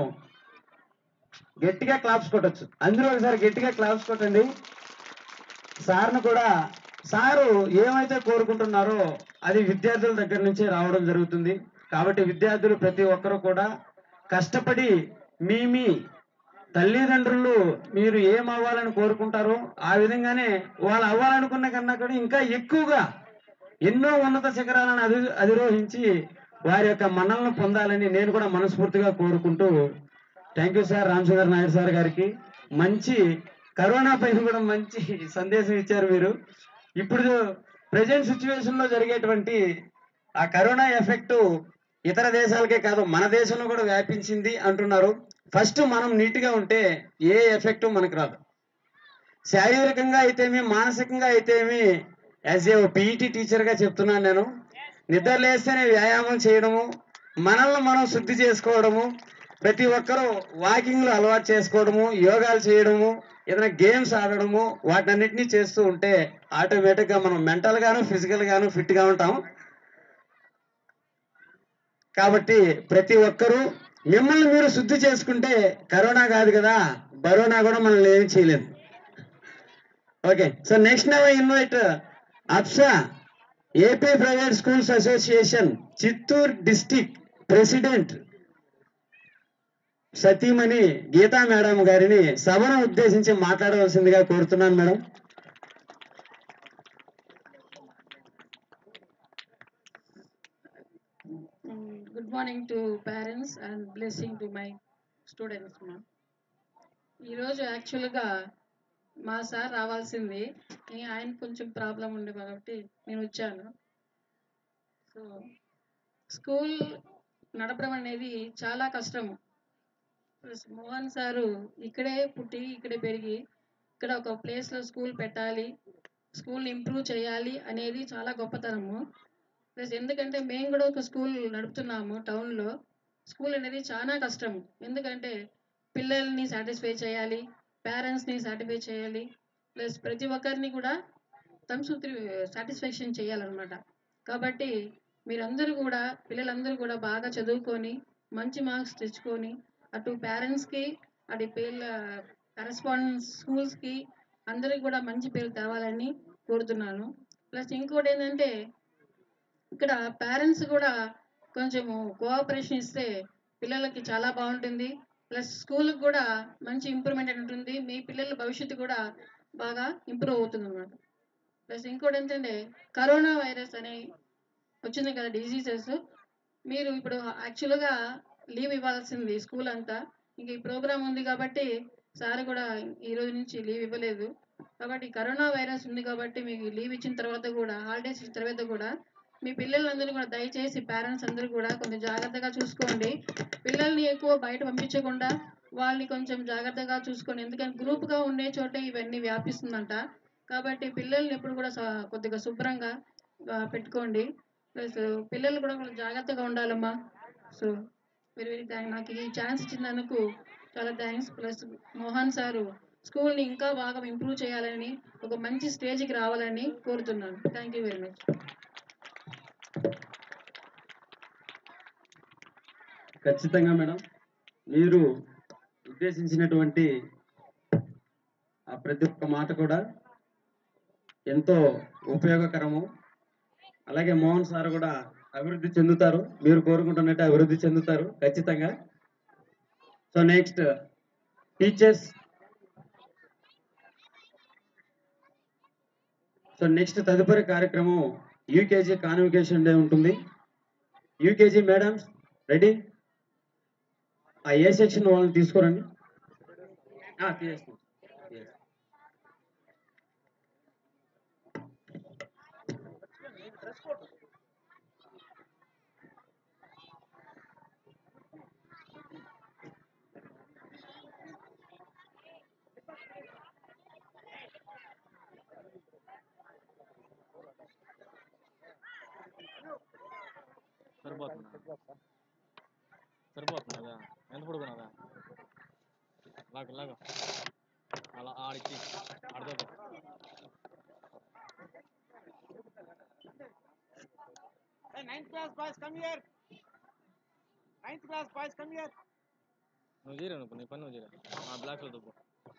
గట్టిగా క్లాప్స్ కొట్టొచ్చు అందరూ ఒకసారి గట్టిగా క్లాప్స్ కొట్టండి సార్ను కూడా సారు ఏమైతే కోరుకుంటున్నారో అది విద్యార్థుల దగ్గర నుంచే రావడం జరుగుతుంది కాబట్టి విద్యార్థులు ప్రతి ఒక్కరూ కూడా కష్టపడి మీ మీ తల్లిదండ్రులు మీరు ఏం అవ్వాలని కోరుకుంటారో ఆ విధంగానే వాళ్ళు అవ్వాలనుకున్న కన్నా కూడా ఇంకా ఎక్కువగా ఎన్నో ఉన్నత శిఖరాలను అధి అధిరోహించి వారి యొక్క మన్నలను పొందాలని నేను కూడా మనస్ఫూర్తిగా కోరుకుంటూ thank you sir Ramachandra Naidu sir గారికి మంచి కరోనా పైన కూడా మంచి సందేశం ఇచ్చారు మీరు ఇప్పుడు ప్రజెంట్ సిచ్యువేషన్ లో జరిగేటువంటి ఆ కరోనా ఎఫెక్ట్ ఇతర దేశాలకే కాదు మన దేశంలో కూడా వ్యాపించింది అంటున్నారు ఫస్ట్ మనం నీట్ గా ఉంటే ఏ ఎఫెక్ట్ మనకు రాదు శారీరకంగా అయితేమి మానసికంగా అయితేమి యాజ్ ఏ పీఈటీ టీచర్ గా చెప్తున్నాను నేను నిద్ర లేస్తేనే వ్యాయామం చేయడము మనల్ని మనం శుద్ధి చేసుకోవడము ప్రతి ఒక్కరూ వాకింగ్ లో అలవాటు చేసుకోవడము యోగాలు చేయడము ఏదైనా గేమ్స్ ఆడడము వాటన్నిటిని చేస్తూ ఉంటే ఆటోమేటిక్ గా మనం మెంటల్ గాను ఫిజికల్ గాను ఫిట్ గా ఉంటాం కాబట్టి ప్రతి ఒక్కరూ మిమ్మల్ని మీరు శుద్ధి చేసుకుంటే కరోనా కాదు కదా బరోనా కూడా మనల్ని ఏమి చేయలేదు okay so next now invite APSA AP private schools association Chittoor district president సతీమణి గీతా మేడం గారిని సభను ఉద్దేశించి మాట్లాడవలసిందిగా కోరుతున్నాను madam Mm, Good morning to parents and blessing to my students మా ఈరోజు యాక్చువల్గా మా సార్ రావాల్సింది ఈ- ఆయన కొంచెం ప్రాబ్లం ఉండే కాబట్టి నేను వచ్చాను సో స్కూల్ నడపడం అనేది చాలా కష్టము ప్లస్ మోహన్ సారు ఇక్కడే పుట్టి ఇక్కడే పెరిగి ఇక్కడ ఒక ప్లేస్లో స్కూల్ పెట్టాలి స్కూల్ని ఇంప్రూవ్ చేయాలి అనేది చాలా గొప్పతనము ప్లస్ ఎందుకంటే మేము కూడా ఒక స్కూల్ నడుపుతున్నాము టౌన్లో స్కూల్ అనేది చాలా కష్టం ఎందుకంటే పిల్లల్ని సాటిస్ఫై చేయాలి పేరెంట్స్ని సాటిస్ఫై చేయాలి ప్లస్ ప్రతి ఒక్కరిని కూడా సంతృప్తి సాటిస్ఫాక్షన్ చేయాలన్నమాట కాబట్టి మీరందరూ కూడా పిల్లలందరూ కూడా బాగా చదువుకొని మంచి మార్క్స్ తెచ్చుకొని అటు పేరెంట్స్కి అటు పిల్ల కరెస్పాండెన్స్ స్కూల్స్కి అందరికి కూడా మంచి పేరు తేవాలని కోరుతున్నాను ప్లస్ ఇంకోటి ఏంటంటే ఇక్కడ పేరెంట్స్ కూడా కొంచెము కోఆపరేషన్ ఇస్తే పిల్లలకి చాలా బాగుంటుంది ప్లస్ స్కూల్కి కూడా మంచి ఇంప్రూవ్మెంట్ అని ఉంటుంది మీ పిల్లల భవిష్యత్తు కూడా బాగా ఇంప్రూవ్ అవుతుంది అనమాట ప్లస్ ఇంకోటి ఏంటంటే కరోనా వైరస్ అనే వచ్చింది కదా డిసీజెస్ మీరు ఇప్పుడు యాక్చువల్గా లీవ్ ఇవ్వాల్సింది స్కూల్ అంతా ఇంక ఈ ప్రోగ్రామ్ ఉంది కాబట్టి సార్ కూడా ఈ రోజు నుంచి లీవ్ ఇవ్వలేదు కాబట్టి కరోనా వైరస్ ఉంది కాబట్టి మీకు లీవ్ ఇచ్చిన తర్వాత కూడా హాలిడేస్ ఇచ్చిన తర్వాత కూడా మీ పిల్లలందరూ కూడా దయచేసి పేరెంట్స్ అందరూ కూడా కొంచెం జాగ్రత్తగా చూసుకోండి పిల్లల్ని ఎక్కువ బయట పంపించకుండా వాళ్ళని కొంచెం జాగ్రత్తగా చూసుకోండి ఎందుకంటే గ్రూప్గా ఉండే చోటే ఇవన్నీ వ్యాపిస్తుందంట కాబట్టి పిల్లల్ని ఎప్పుడు కూడా స- కొద్దిగా శుభ్రంగా ఆ, పెట్టుకోండి ప్లస్ పిల్లలు కూడా కొంచెం జాగ్రత్తగా ఉండాలమ్మా సో వెరీ వెరీ థ్యాంక్ నాకు ఈ ఛాన్స్ ఇచ్చినందుకు చాలా థ్యాంక్స్ ప్లస్ మోహన్ సారు స్కూల్ని ఇంకా బాగా ఇంప్రూవ్ చేయాలని ఒక మంచి స్టేజ్కి రావాలని కోరుతున్నాను థ్యాంక్ యూ వెరీ మచ్ ఖచ్చితంగా మేడం మీరు ఉద్దేశించినటువంటి ఆ ప్రతి ఒక్క మాట కూడా ఎంతో ఉపయోగకరము అలాగే మోహన్ సార్ కూడా అభివృద్ధి చెందుతారు మీరు కోరుకుంటున్నట్టు అభివృద్ధి చెందుతారు ఖచ్చితంగా so next teachers so next తదుపరి కార్యక్రమం యూకేజీ కాన్వికేషన్ డే ఉంటుంది యూకేజీ మేడమ్స్ రెడీ ఆ ఏ సెక్షన్ వాళ్ళని తీసుకురండి ఆ, తీసేస్తాం. తీసేస్తాం. సరిపోతుందా సరిపోతుందా ఎంత పడుకున్నదా లాగు లాగు అలా ఆడికి ఆడదో ninth class boys come here ninth class boys come here నువ్వు చేయరా నువ్వు నీ పని నువ్వు చేయరా ఆ బ్లాక్లో దుబ్బు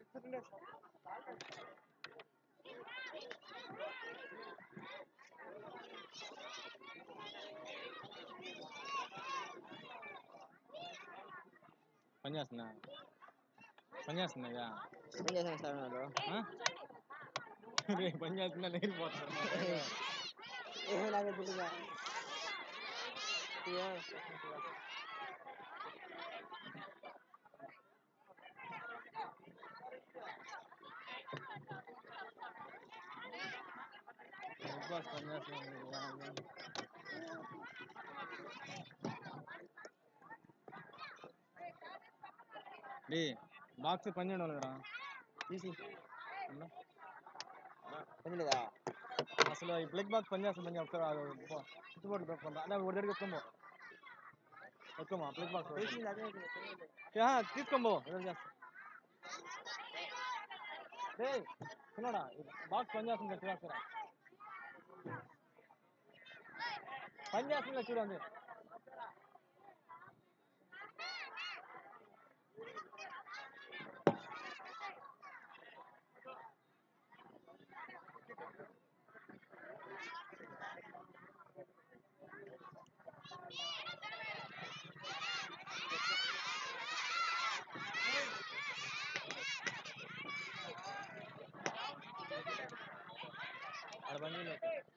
పని చేస్తుందా పని చేస్తుందా ఇక? ఆ? రే, పని చేస్తుందా నీరు పోతున్నా బిగ్ బాస్ పని చేస్తుంది డే బాక్స్ పని చేయడం లేదురా తీసి ఉందా? అసలు ఈ ప్లగ్ బాక్స్ పని చేస్తుంది పని ఒకసారి అది పో- చుట్టుపక్కల పెట్టుకుందా అదే ఒకటి దగ్గర పెట్టుకోమో పెట్టుకోమా ప్లగ్ బాక్స్ తీసుకోమో ఎదురు చేస్తా డే చిన్నడా బాక్స్ పని చేస్తుంది చూడాల్సిరా పని చేస్తుందా చూడండి ఆడ బంద్ చేయలేదు.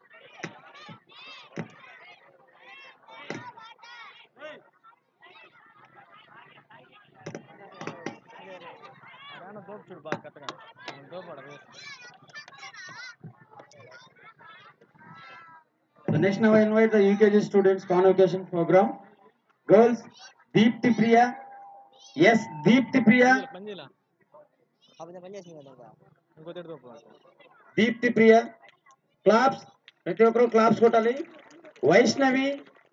అడాన దోపు చూడు బాగా కట్టగా దోపు ఆడ waste So next now I invite the UKG students convocation program. Girls, Deepti Priya. Yes, Deepti Priya. పని చేయలే ఇంకో తిట్టు దోపు దీప్తి ప్రియ క్లాప్స్ ప్రతి ఒక్కరు క్లాప్స్ కొట్టాలి వైష్ణవి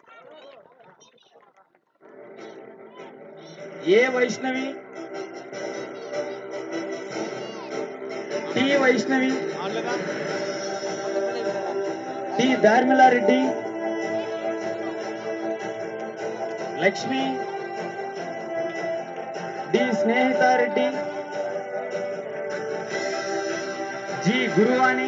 ఏ వైష్ణవి టి వైష్ణవి ఆడలేదా T Dharmila Reddy Lakshmi D Snehita Reddy G Guruvani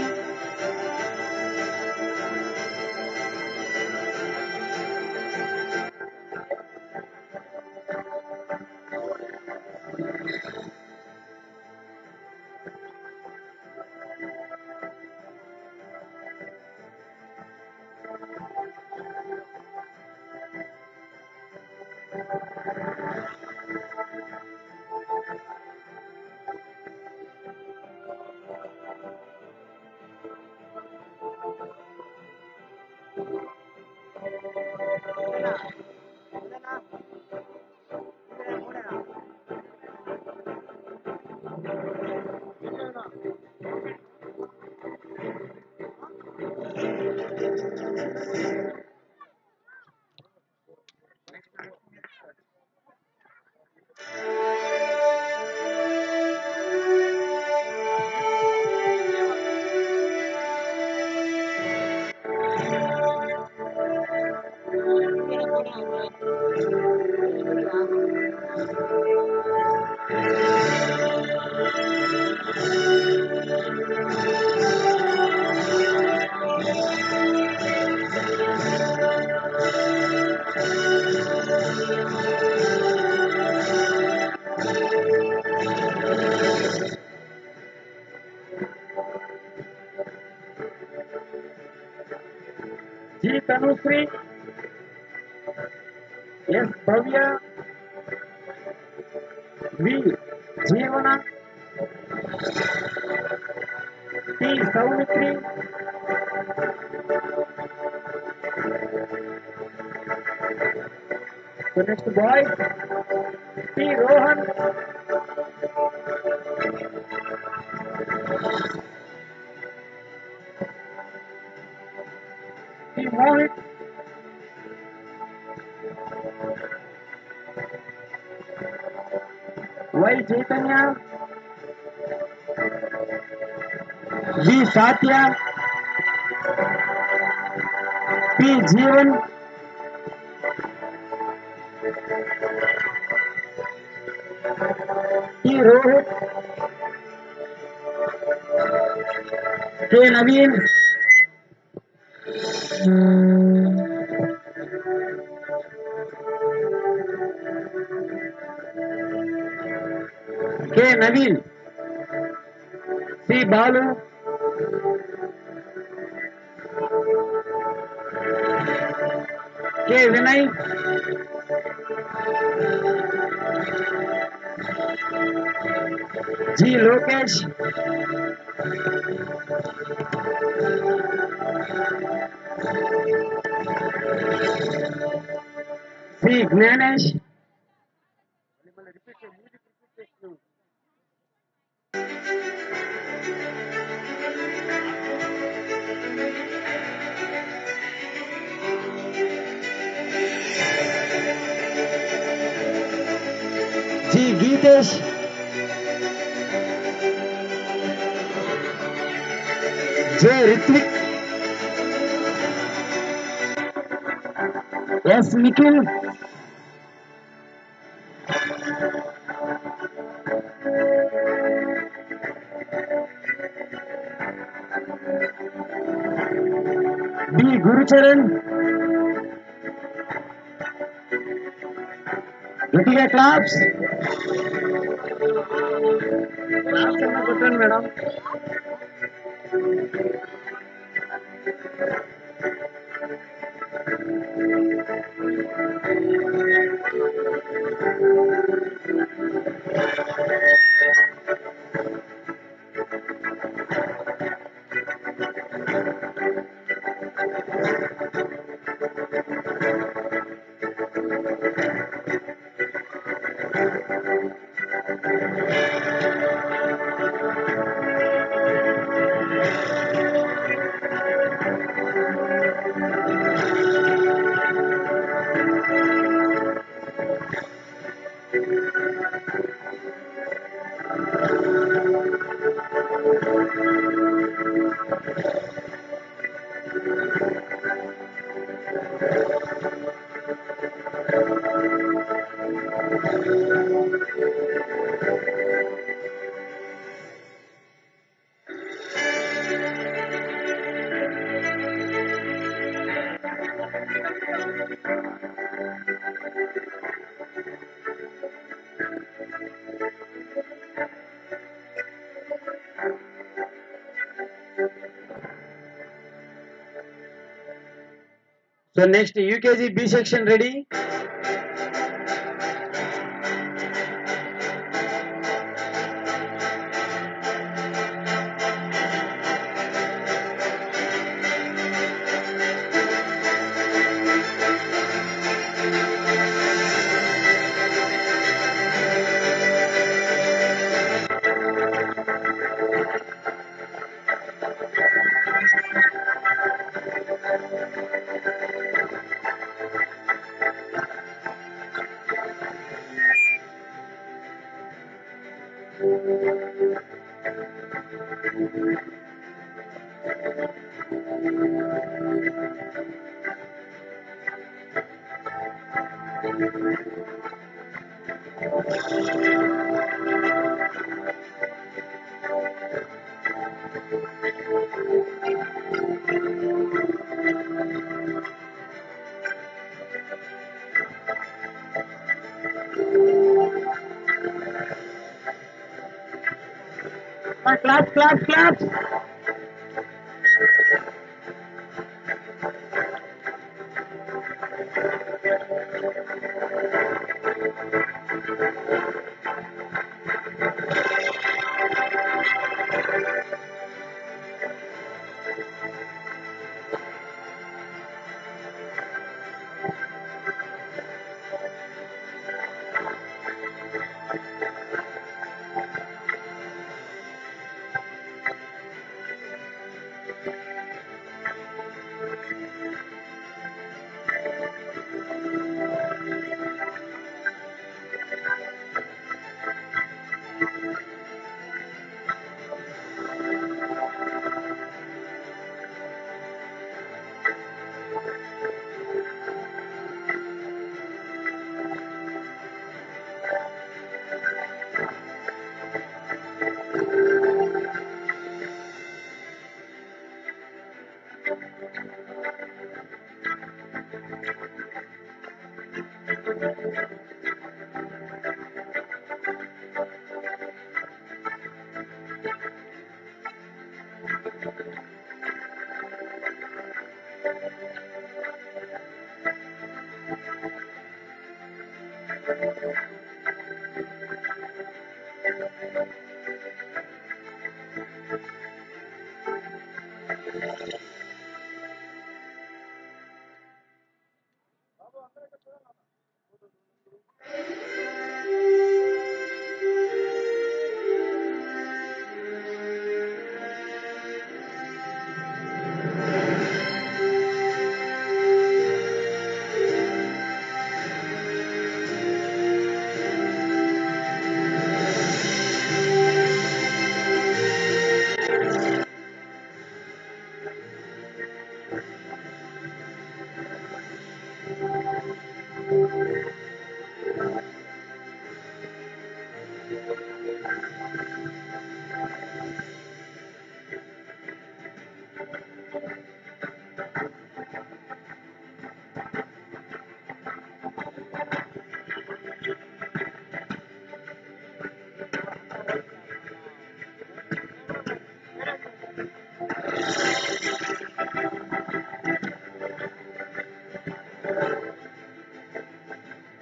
G Tanushree S Bhavya V Jeevana T Soumitri The next boy, P. Rohan. P. Mohit. Y. Chaitanya. V. Satya. P. Jeevan. P. Rohit. K. Naveen. K. Naveen. C. Balu. K. Vinay. G. Lokesh. C. Gnanesh. G. Geetesh. J. Ritvik. S. Nikhil. B. Gurucharan. గట్టిగా క్లాప్స్ క్లాప్స్ అన్నా కొట్టండి madam so next UKG B section ready clap clap clap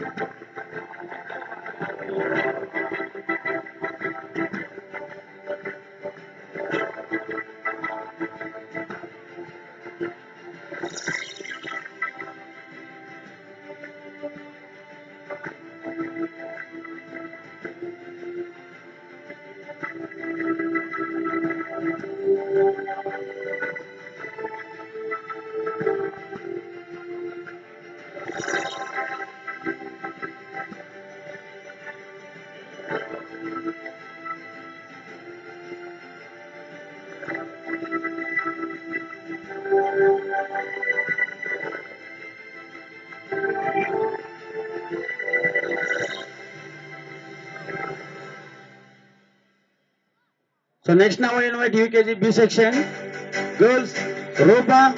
So next now I invite UKG B section. Girls, Rupa.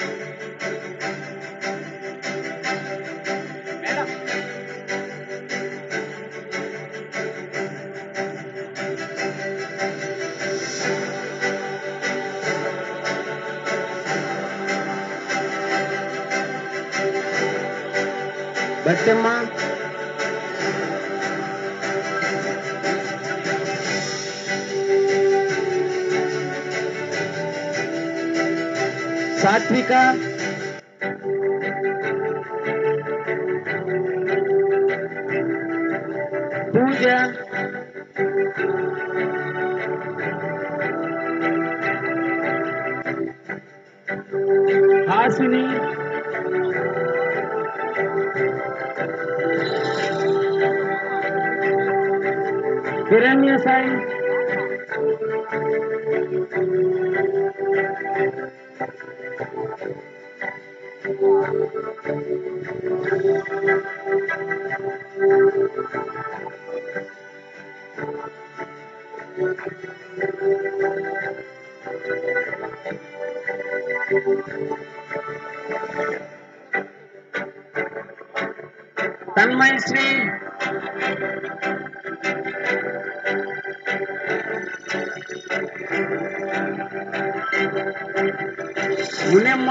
Battema. సాత్విక పూజ హాసిని హిరణ్య Sai తన్మయ Shri Munemma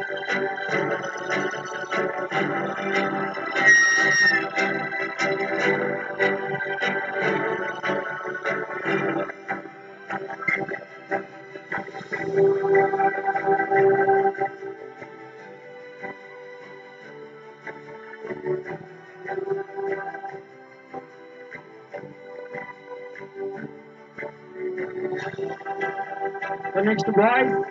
The next boys.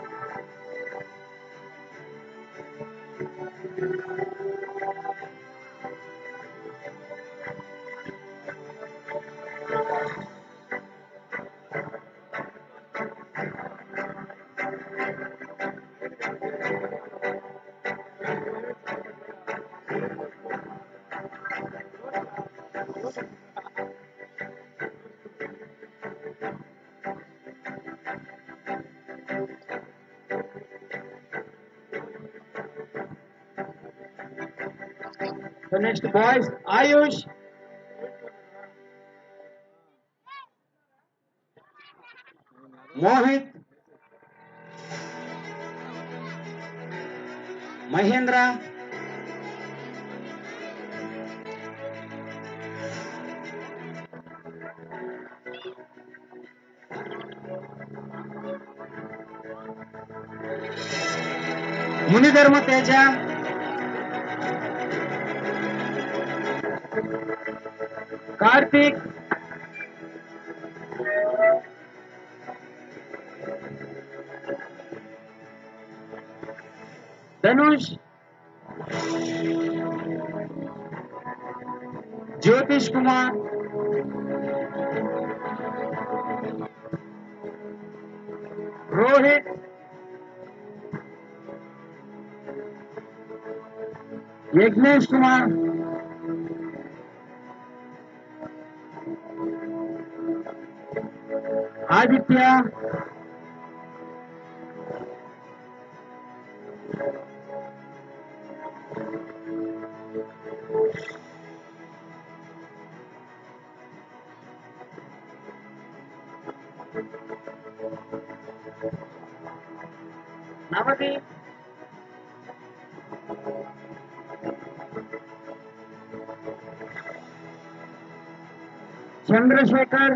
The next boys, Ayush. Mohit. Mahendra. మునిధర్మ Teja Karthik Dhanush జ్యోతిష్ కుమార్ రోహిత్ యజ్ఞేష్ కుమార్ ఆదిత్య నవదీప్ చంద్రశేఖర్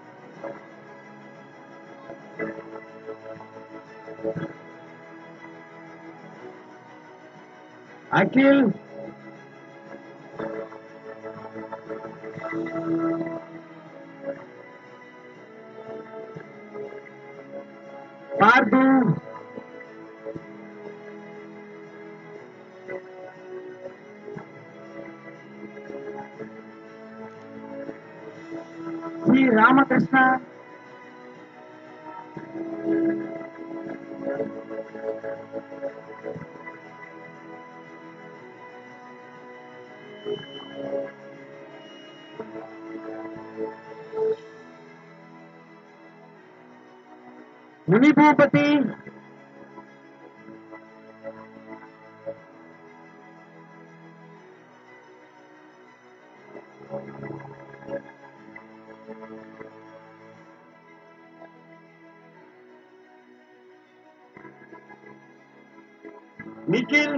అఖిల్ పార్థు శ్రీ రామకృష్ణ మునిభూపతి నిఖిల్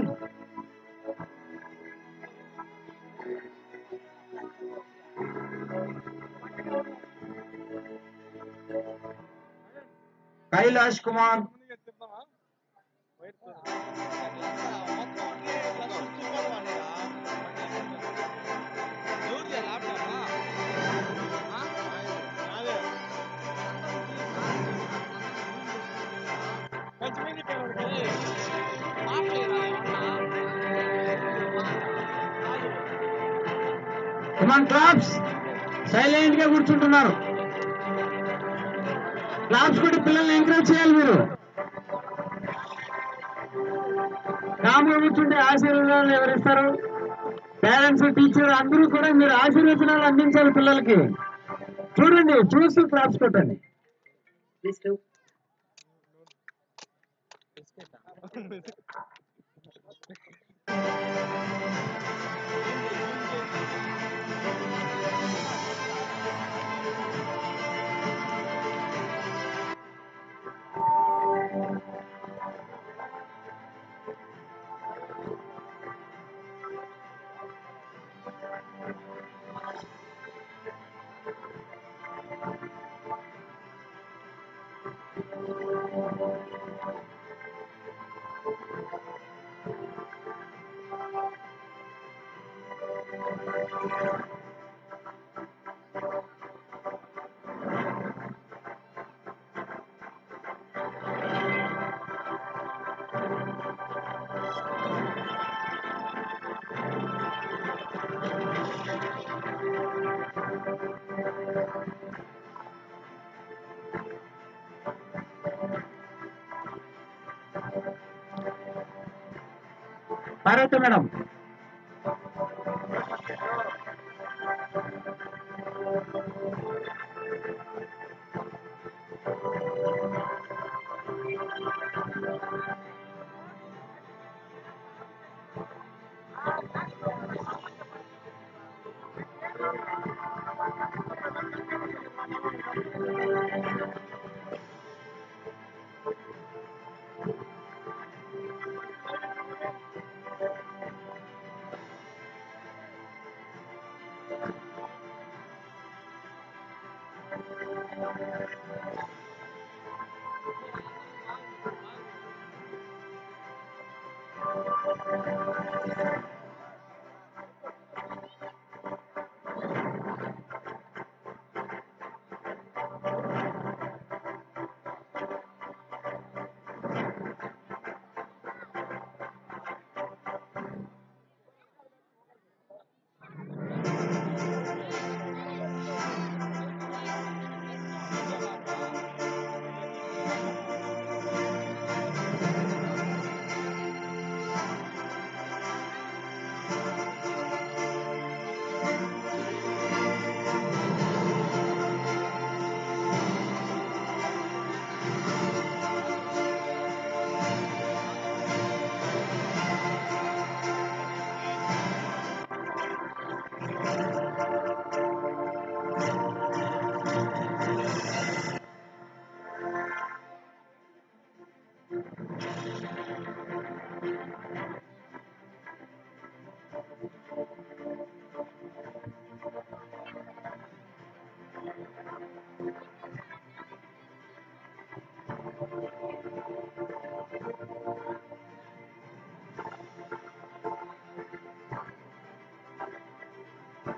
కైలాష్ కుమార్ ముందుగా చెప్తావా వెయిట్ మొత్తం అట్లే చదువు చూసుకోవాలి ఎవరిది ల్యాప్టాప్ అదే కొంచెం చెప్పాను కుమార్ క్లాప్స్ సైలెంట్ గా కూర్చుంటున్నారు క్లాప్స్ కూడా పిల్లల్ని ఎంకరేజ్ చేయాలి మీరు కాముగా కూర్చుంటే ఆశీర్వాదాలు ఎవరిస్తారు పేరెంట్స్ టీచర్ అందరూ కూడా మీరు ఆశీర్వచనాలు అందించాలి పిల్లలకి చూడండి చూస్తూ క్లాప్స్ కొట్టండి Parvati madam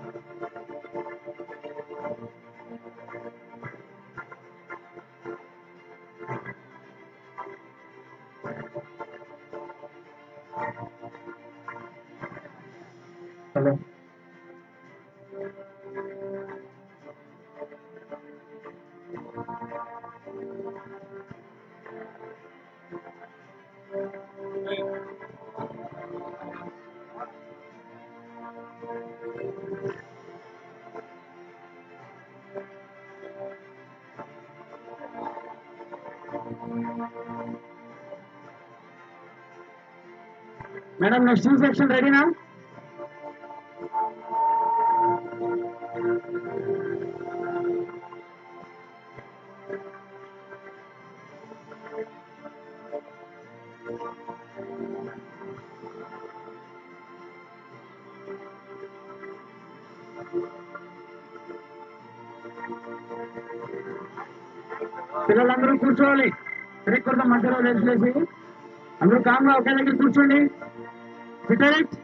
hello madam next section రెడీనా పిల్లలందరూ కూర్చోవాలి బ్రేక్ మధ్యలో లేచి అందరూ కామ్గా ఒకే దగ్గర కూర్చోండి sit erect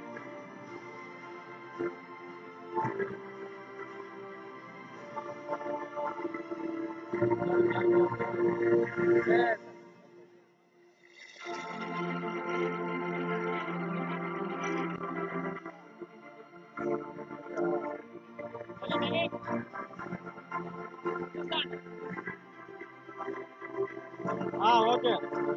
okay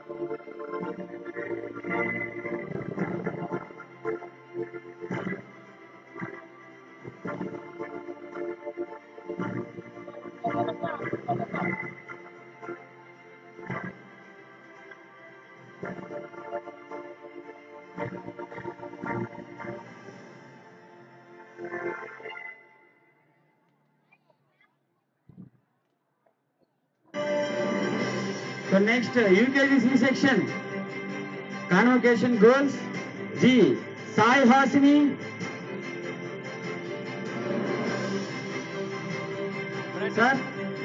So next, UKG C section. Convocation goals. G. Sai Hasini. Sir.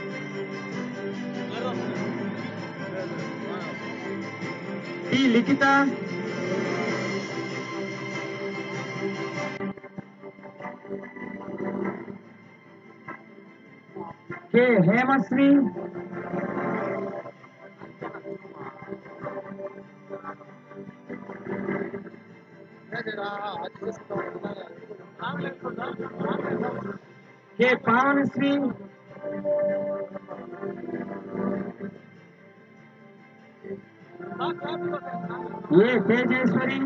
T. Likita. K. Hemasri. K. Pavanasri. A. Tejaswari.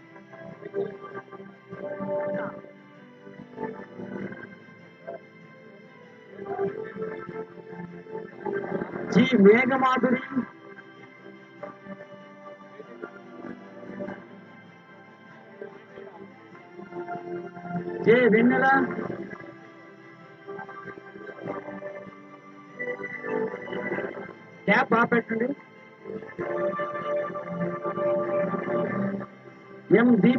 G. Meghamadhuri. J. Vennela. Cap ఆపెట్టండి M Deepa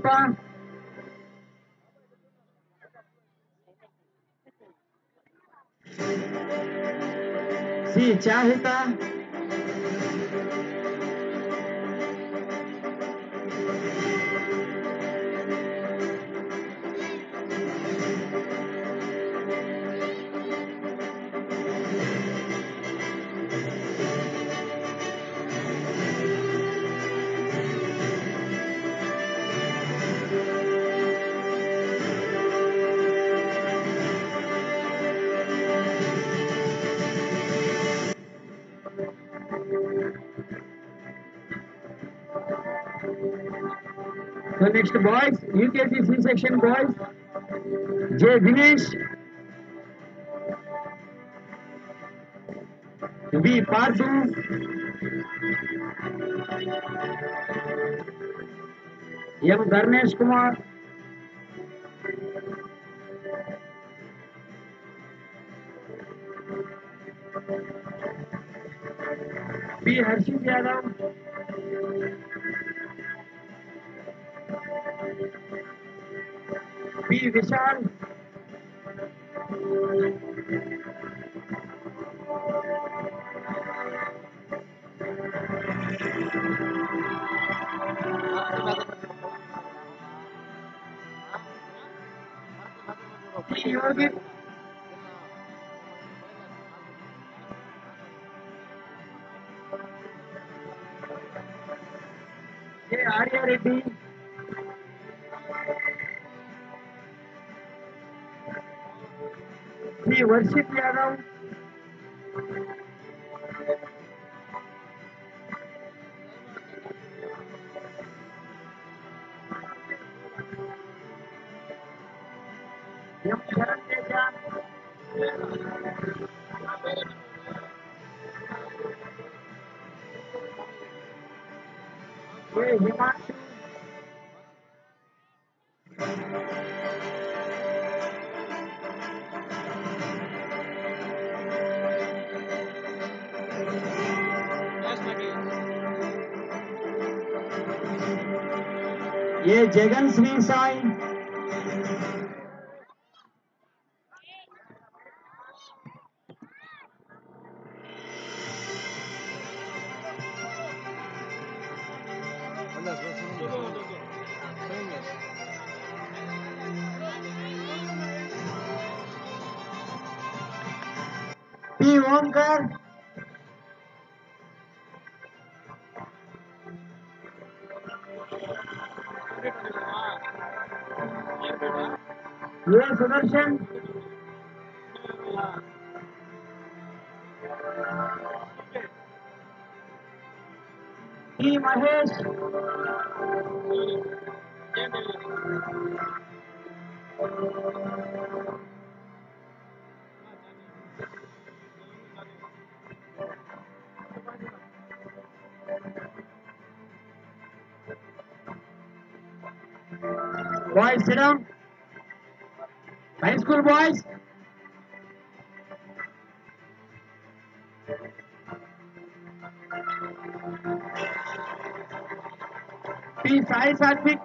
C Chahita So next boys, UKG C section boys. J Dinesh. B Parthu. M Dharnesh Kumar. B Harshit Yadav. B Vishal. P Rohit A Arya Reddy Sri Varshith Yadav M Saran Teja A Himanshu A Jagan Sri Sai P Omkar A Sudarshan E Mahesh boys sit down high school boys P Sai Satvik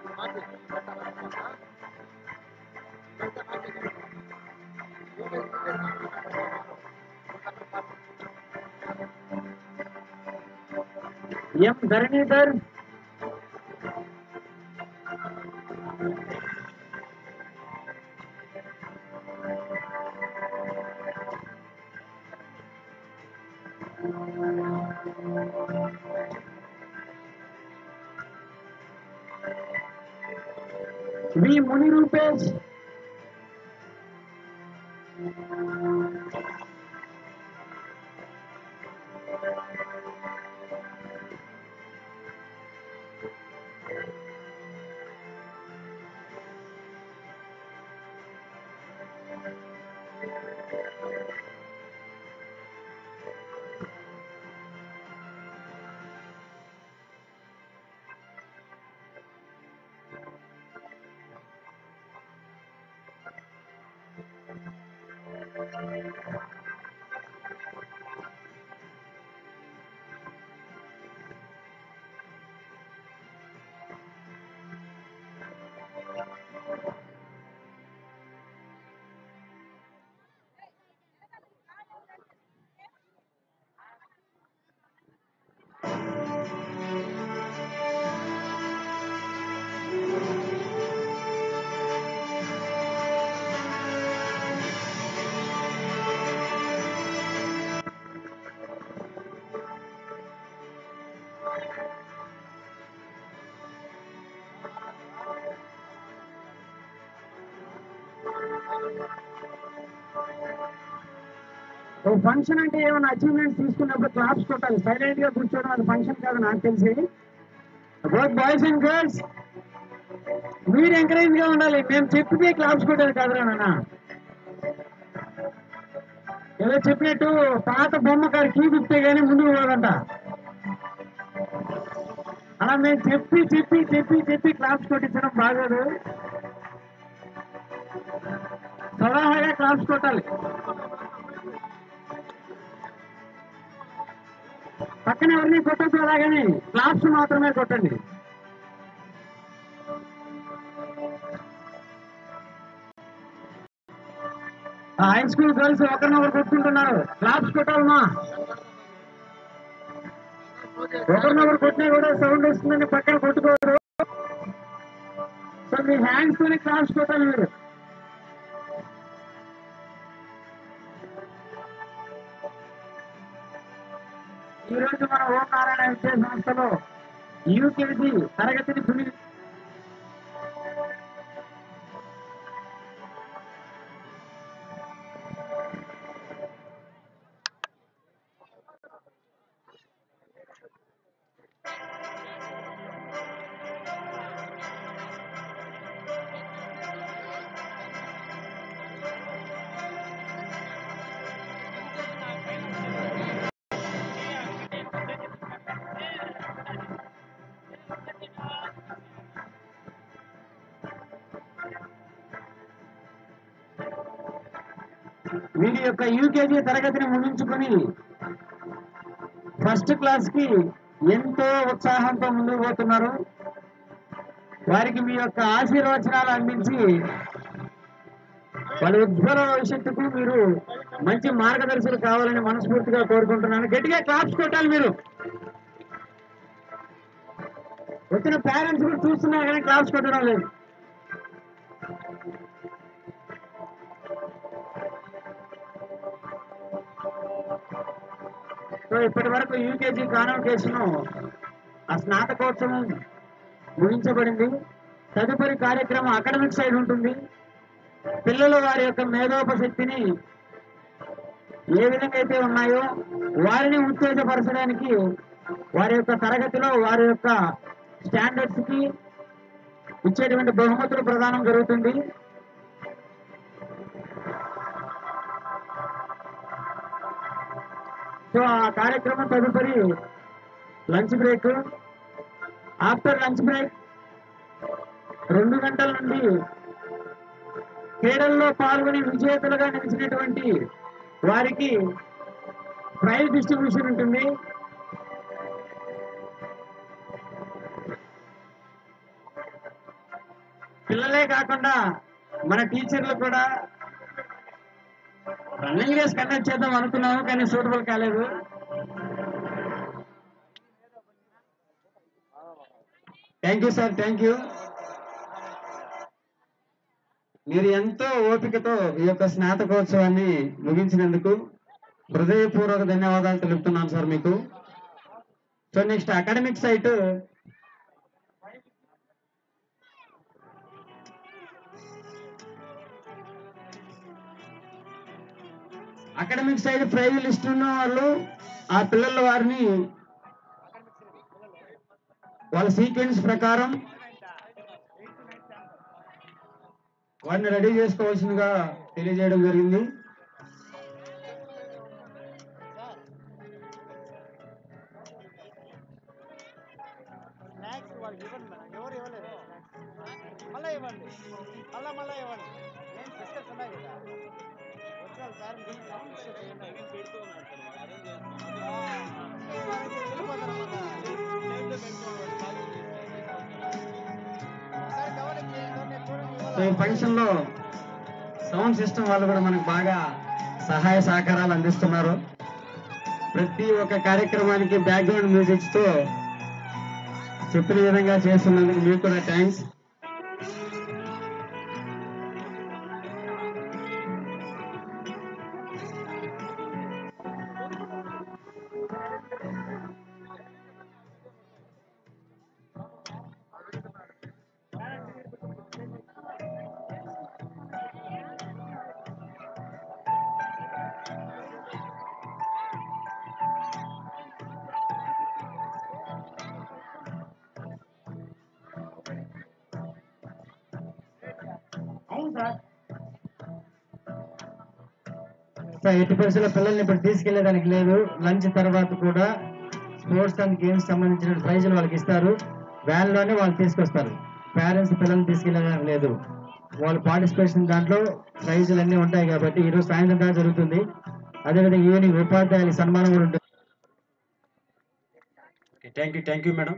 M Dharanidhar V Muni Rupesh oh function అంటే ఏమైనా అచీవ్మెంట్స్ తీసుకున్నప్పుడు క్లాప్స్ కొట్టాలి సైలెంట్ గా కూర్చోవడం అది ఫంక్షన్ కాదు నాకు తెలిసి బోత్ బాయ్స్ అండ్ గర్ల్స్ మీరు ఎంకరేజ్ గా ఉండాలి మేము చెప్పితే క్లాప్స్ కొట్టాలి కాదురా నాన్న ఏదో చెప్పినట్టు పాత బొమ్మ కాదు కీ తిప్పితే గానీ ముందుకు పోదంట అలా మేము చెప్పి చెప్పి చెప్పి చెప్పి క్లాప్స్ కొట్టించడం బాగోదు సలహాగా క్లాప్స్ కొట్టాలి పక్కన ఎవరిని కొట్టద్దు అలాగని క్లాప్స్ మాత్రమే కొట్టండి హై స్కూల్ గర్ల్స్ ఒకరినొకరు కొట్టుకుంటున్నారు క్లాప్స్ కొట్టాలమ్మా ఒకరినొకరు కొట్టినా కూడా సౌండ్ వస్తుందని పక్కన కొట్టుకోరు సో మీ హ్యాండ్స్ తోనే క్లాప్స్ కొట్టాలి మీరు ఈ రోజు మన ఓం నారాయణ విద్యా సంస్థలో యూకేజీ తరగతిని పులి వీరి యొక్క యూకేజీ తరగతిని ముగించుకొని ఫస్ట్ క్లాస్ కి ఎంతో ఉత్సాహంతో ముందుకు పోతున్నారు వారికి మీ యొక్క ఆశీర్వచనాలు అందించి వాళ్ళ ఉజ్వల భవిష్యత్తుకు మీరు మంచి మార్గదర్శకులు కావాలని మనస్ఫూర్తిగా కోరుకుంటున్నాను గట్టిగా క్లాప్స్ కొట్టాలి మీరు వచ్చిన పేరెంట్స్ కూడా చూస్తున్నారు కానీ క్లాప్స్ కొట్టడం లేదు సో ఇప్పటి వరకు యూకేజీ కాన్వకేషన్ ఆ స్నాతకోత్సవం ముగించబడింది తదుపరి కార్యక్రమం అకాడమిక్ సైడ్ ఉంటుంది పిల్లలు వారి యొక్క మేధోపశక్తిని ఏ విధంగా అయితే ఉన్నాయో వారిని ఉత్తేజపరచడానికి వారి యొక్క తరగతిలో వారి యొక్క స్టాండర్డ్స్ కి ఇచ్చేటువంటి బహుమతులు ప్రదానం జరుగుతుంది సో ఆ కార్యక్రమం తదుపరి lunch break after lunch break రెండు గంటల నుండి క్రీడల్లో పాల్గొని విజేతలుగా నిలిచినటువంటి వారికి ప్రైజ్ డిస్ట్రిబ్యూషన్ ఉంటుంది పిల్లలే కాకుండా మన టీచర్లు కూడా రన్నింగ్ రేస్ కండక్ట్ చేద్దాం అనుకున్నాము కానీ సూటబుల్ కాలేదు thank you sir thank you మీరు ఎంతో ఓపికతో ఈ యొక్క స్నాతకోత్సవాన్ని ముగించినందుకు హృదయపూర్వక ధన్యవాదాలు తెలుపుతున్నాను సార్ మీకు so next academic site academic side prize list ఉన్న వాళ్ళు ఆ పిల్లల వారిని వాళ్ళ సీక్వెన్స్ ప్రకారం వారిని రెడీ చేసుకోవాల్సిందిగా తెలియజేయడం జరిగింది స్నాక్స్ వాళ్ళకి ఇవ్వండి మేడం ఎవరు ఇవ్వలేదు స్నాక్స్ మళ్ళీ ఇవ్వండి మళ్ళా మళ్ళా ఇవ్వండి ఏం సిస్టర్స్ ఉన్నాయి కదా వచ్చిన వాళ్ళ పేరెంట్స్ వెళ్ళిపోతారు ఒకసారి గమనించి చూడండి సో ఈ ఫంక్షన్ లో సౌండ్ సిస్టమ్ వాళ్ళు కూడా మనకు బాగా సహాయ సహకారాలు అందిస్తున్నారు ప్రతి ఒక్క కార్యక్రమానికి బ్యాక్గ్రౌండ్ మ్యూజిక్స్ తో చెప్పిన విధంగా చేస్తున్నందుకు మీకు కూడా థ్యాంక్స్ అవును సార్ సార్ ఎట్టి పరిస్థితుల్లో పిల్లల్ని ఇప్పుడు తీసుకెళ్లేదానికి లేదు లంచ్ తర్వాత కూడా స్పోర్ట్స్ అండ్ గేమ్స్ సంబంధించిన ప్రైజులు వాళ్ళకి ఇస్తారు వ్యాన్ లోనే వాళ్ళు తీసుకొస్తారు పేరెంట్స్ పిల్లల్ని తీసుకెళ్లేదానికి లేదు వాళ్ళు పార్టిసిపేషన్ దాంట్లో ప్రైజులు అన్నీ ఉంటాయి కాబట్టి ఈ రోజు సాయంత్రం దాకా జరుగుతుంది అదేవిధంగా ఈవినింగ్ ఉపాధ్యాయుల సన్మానం కూడా ఉంటుంది thank you thank you madam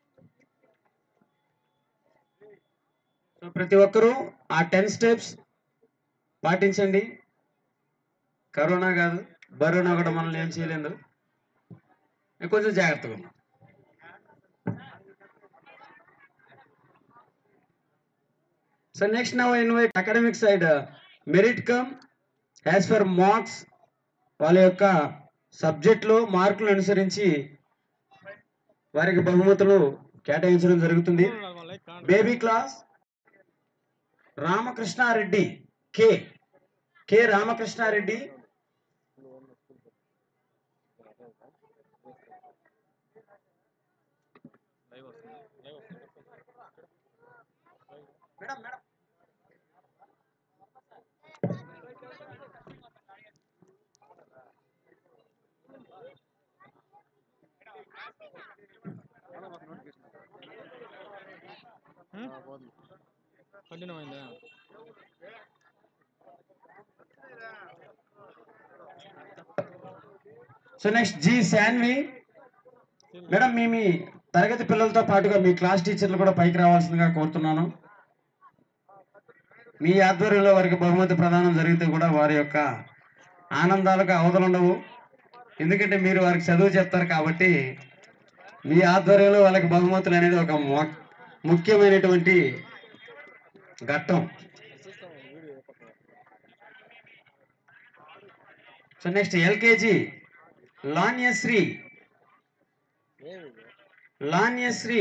so ప్రతి ఒక్కరూ ఆ టెన్ స్టెప్స్ పాటించండి కరోనా కాదు బరోనా కూడా మనల్ని ఏం చేయలేదు కొంచెం జాగ్రత్తగా ఉన్నాం so next now invite academic side merit cum as for marks వాళ్ళ యొక్క సబ్జెక్టులో మార్కులు అనుసరించి వారికి బహుమతులు కేటాయించడం జరుగుతుంది baby class Ramakrishna Reddy K K Ramakrishna Reddy madam madam కఠినమైందా so next G Saanvi madam మీ మీ తరగతి పిల్లలతో పాటుగా మీ క్లాస్ టీచర్లు కూడా పైకి రావాల్సిందిగా కోరుతున్నాను మీ ఆధ్వర్యంలో వారికి బహుమతి ప్రదానం జరిగితే కూడా వారి యొక్క ఆనందాలకు అవధులుండవు ఎందుకంటే మీరు వారికి చదువు చెప్తారు కాబట్టి మీ ఆధ్వర్యంలో వాళ్ళకి బహుమతులు అనేది ఒక ము- ముఖ్యమైనటువంటి ఘట్టం so next LKG Lanyasri Lanyasri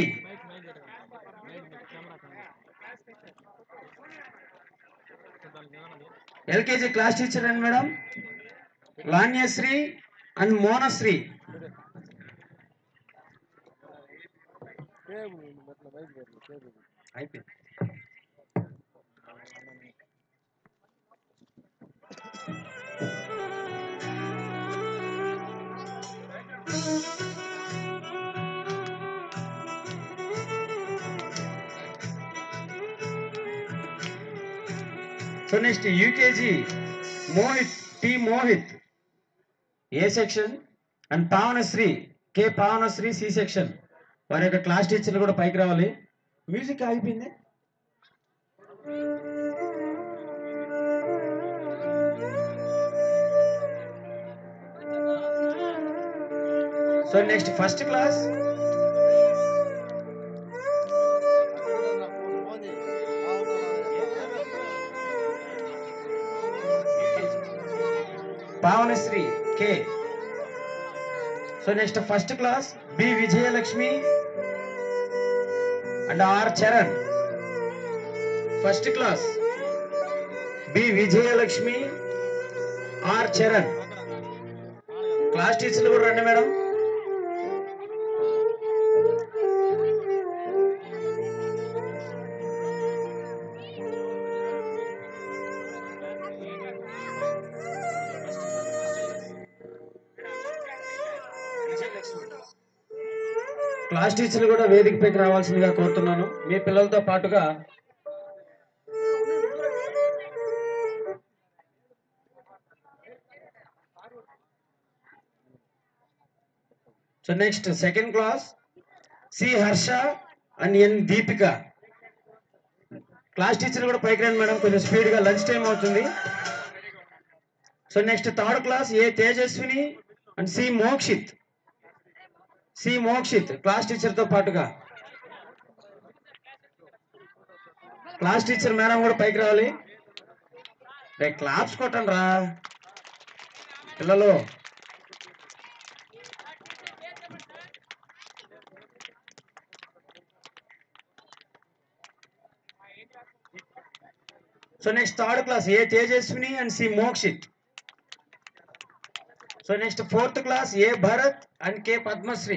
LKG class teacher అండి మేడం లాన్యశ్రీ అండ్ మోనశ్రీ అయిపోయింది so next UKG Mohit T Mohit A section and Pavanasri K Pavanasri C section వారి యొక్క క్లాస్ టీచర్లు కూడా పైకి రావాలి మ్యూజిక్ ఆగిపోయింది so next first class Pavanasri K so next first class B Vijayalakshmi and R Charan first class B Vijayalakshmi R Charan class టీచర్లు కూడా రండి మేడం క్లాస్ టీచర్లు కూడా వేదికపైకి రావాల్సిందిగా కోరుతున్నాను మీ పిల్లలతో పాటుగా so next second class C Harsha and N Deepika class teacher కూడా పైకి రండి మేడం కొంచెం స్పీడ్ గా లంచ్ టైం అవుతుంది so next third class A Tejaswini and C Mokshith C Mokshith class teacher తో పాటుగా క్లాస్ టీచర్ మేడం కూడా పైకి రావాలి రే క్లాప్స్ కొట్టండి రా పిల్లలు so next third class A Tejaswini and C Mokshith so next fourth class A Bharath and K Padmasri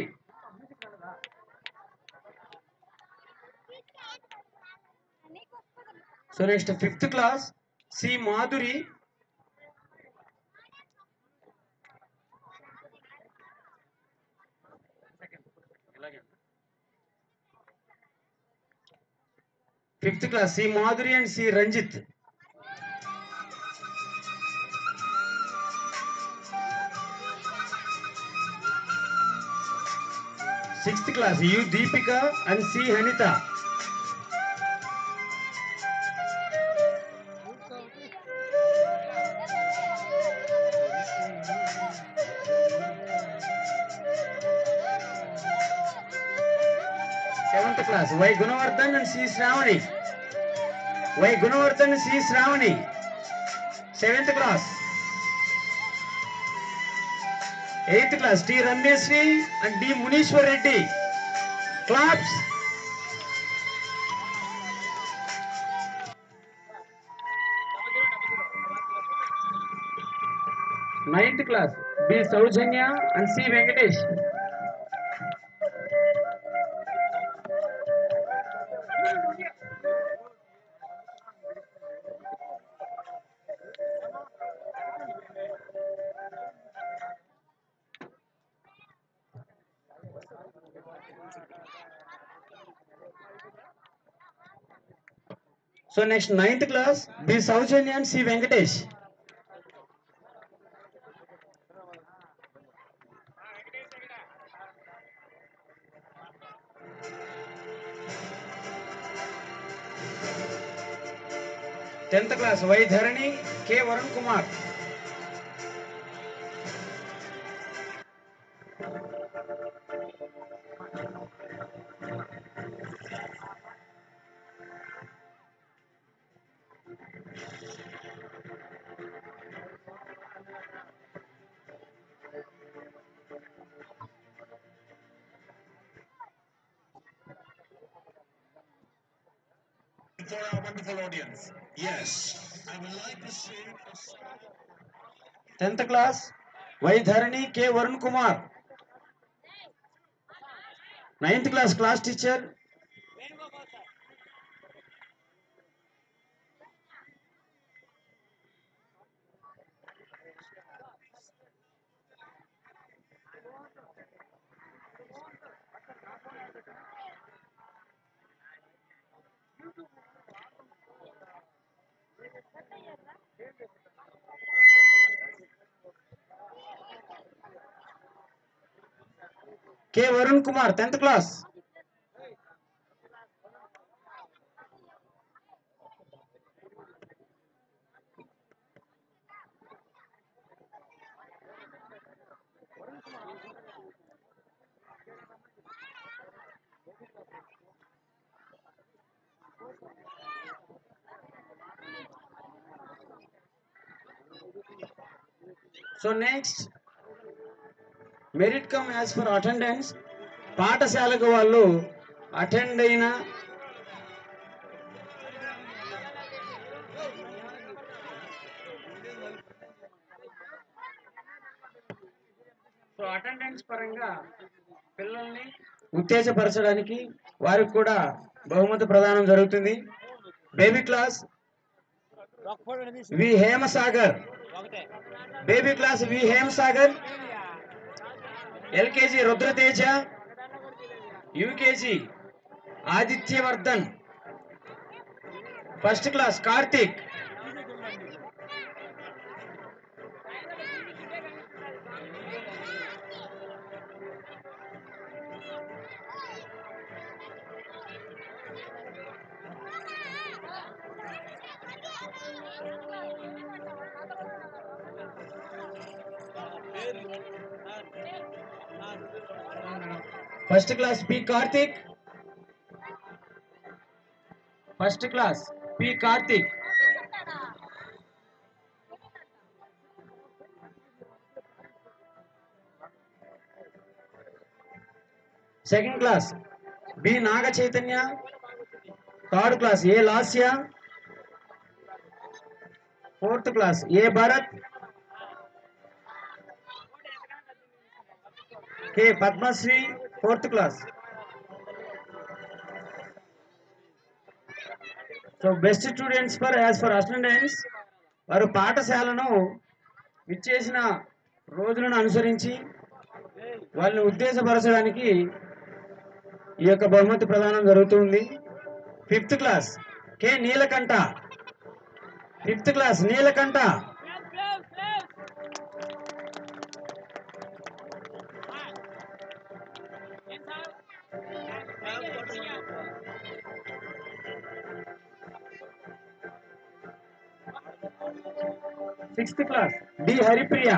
so next fifth class C Madhuri fifth class C Madhuri and C Ranjith sixth class U Deepika and C Hanitha seventh class Y Gunavardhan and C Sravani Y Gunavardhan C Sravani seventh class eighth class T Randesri and D Muneeswar Reddy claps ninth class B Soujanya and C Venkatesh so next ninth class B Soujanya and C Venkatesh tenth class Y Dharani K Varun Kumar for our wonderful audience. Yes, I would like to say tenth class Y Dharani K Varun Kumar ninth class class teacher K Varun Kumar tenth class so next merit cum as for attendance పాఠశాలకు వాళ్ళు అటెండ్ అయిన సో అటెండెన్స్ పరంగా పిల్లల్ని ఉత్తేజపరచడానికి వారికి కూడా బహుమతి ప్రదానం జరుగుతుంది baby class V Hemasagar baby class V Hemasagar LKG Rudrateja UKG Adityavardhan first class Karthik first class P Karthik first class P Karthik second class B Naga Chaitanya third class A Lasya fourth class A Bharath K Padmasri fourth class so best students for as for attendance వారు పాఠశాలను విచ్చేసిన రోజులను అనుసరించి వాళ్ళని ఉద్దేశపరచడానికి ఈ యొక్క బహుమతి ప్రదానం జరుగుతుంది fifth class K Neelakanta fifth class Neelakanta sixth class D Haripriya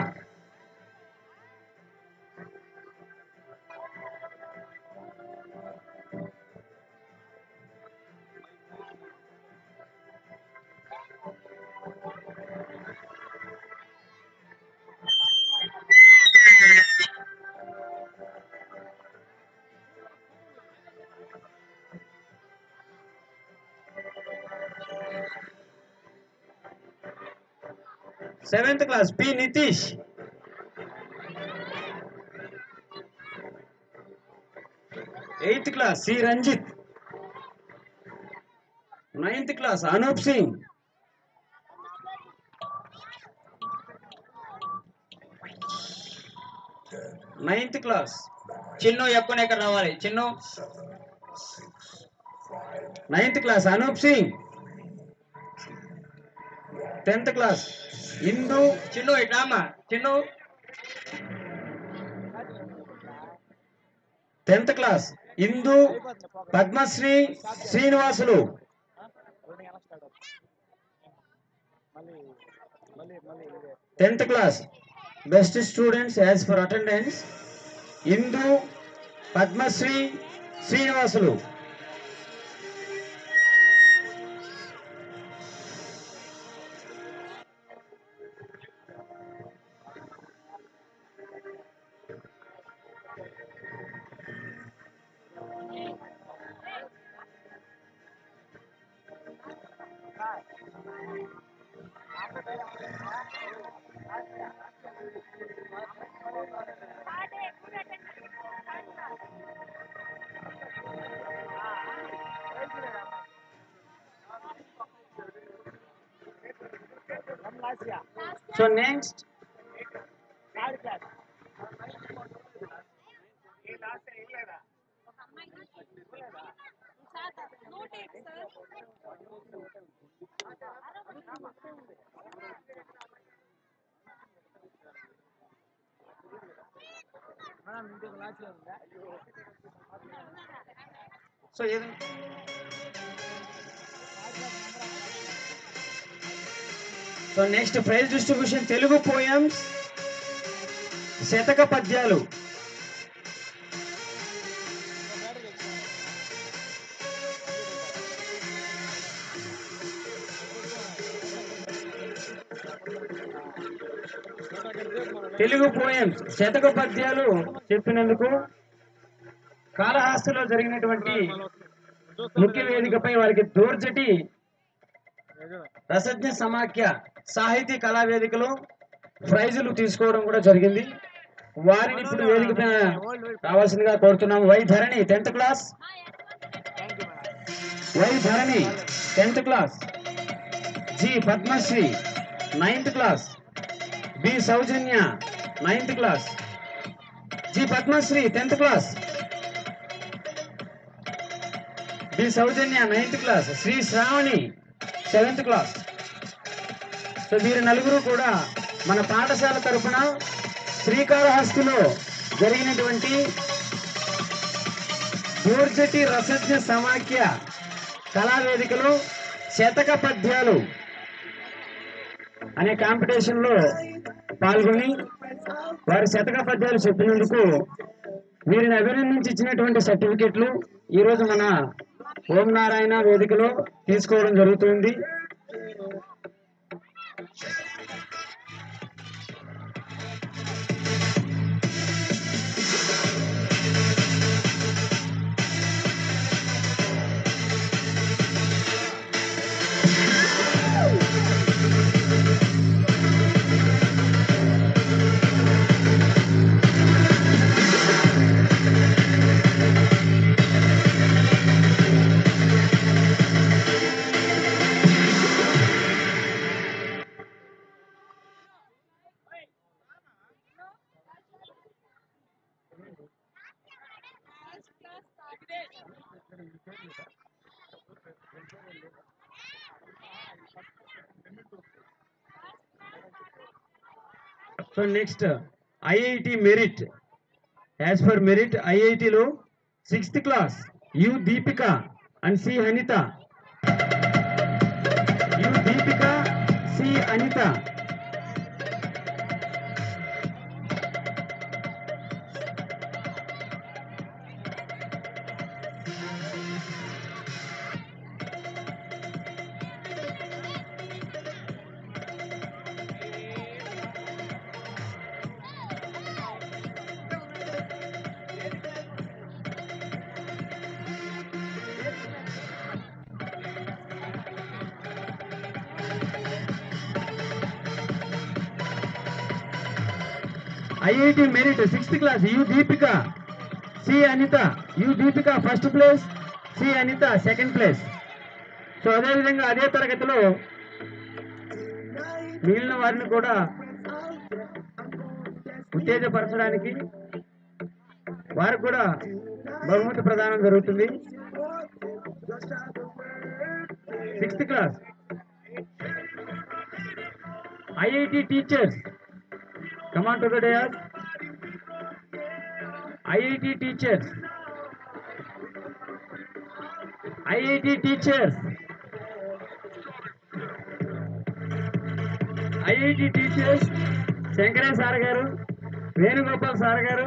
seventh class P Nitish eighth class C Ranjith ninth class Anoop Singh ninth class Chinnu ఎక్కువ ఎక్కడ రావాలి Chinnu ninth class Anoop Singh tenth class Indu Chinnu ఇట్రామా Chinnu tenth class Indu Padmasri Srinivasulu tenth class best students as for attendance Indu Padmasri Srinivasulu so next so ఏది so next prize distribution Telugu poems శతక పద్యాలు తెలుగు పోయమ్స్ శతక పద్యాలు చెప్పినందుకు కాళహస్తిలో జరిగినటువంటి ముఖ్య వేదికపై వారికి దూర్జటి రసజ్ఞ సమాఖ్య సాహితీ కళా వేదికలో ప్రైజులు తీసుకోవడం కూడా జరిగింది వారిని ఇప్పుడు వేదిక పైన రావాల్సిందిగా కోరుతున్నాము Y Dharani tenth class Y Dharani tenth class G Padmasri ninth class B Soujanya ninth class G Padmasri tenth class B Soujanya ninth class Sri Sravani seventh class so వీరు నలుగురు కూడా మన పాఠశాల తరఫున శ్రీకాళహస్తిలో జరిగినటువంటి దూర్జటి రసజ్ఞ సమాఖ్య కళావేదికలో శతక పద్యాలు అనే కాంపిటీషన్ లో పాల్గొని వారి శతక పద్యాలు చెప్పినందుకు వీరిని అభినందించి ఇచ్చినటువంటి సర్టిఫికెట్లు ఈ రోజు మన ఓం నారాయణ వేదికలో తీసుకోవడం జరుగుతుంది so next IIT merit as for merit ఐఐటిలో sixth class U Deepika and C Anitha U Deepika C Anitha IIT merit sixth class U Deepika C Anitha U Deepika first place C Anitha second place so అదేవిధంగా అదే తరగతిలో మిగిలిన వారిని కూడా ఉత్తేజపరచడానికి వారికి కూడా బహుమతి ప్రదానం జరుగుతుంది sixth class IIT teachers come on to the dais IIT teachers IIT teachers IIT teachers శంకరే సార్ గారు వేణుగోపాల్ సార్ గారు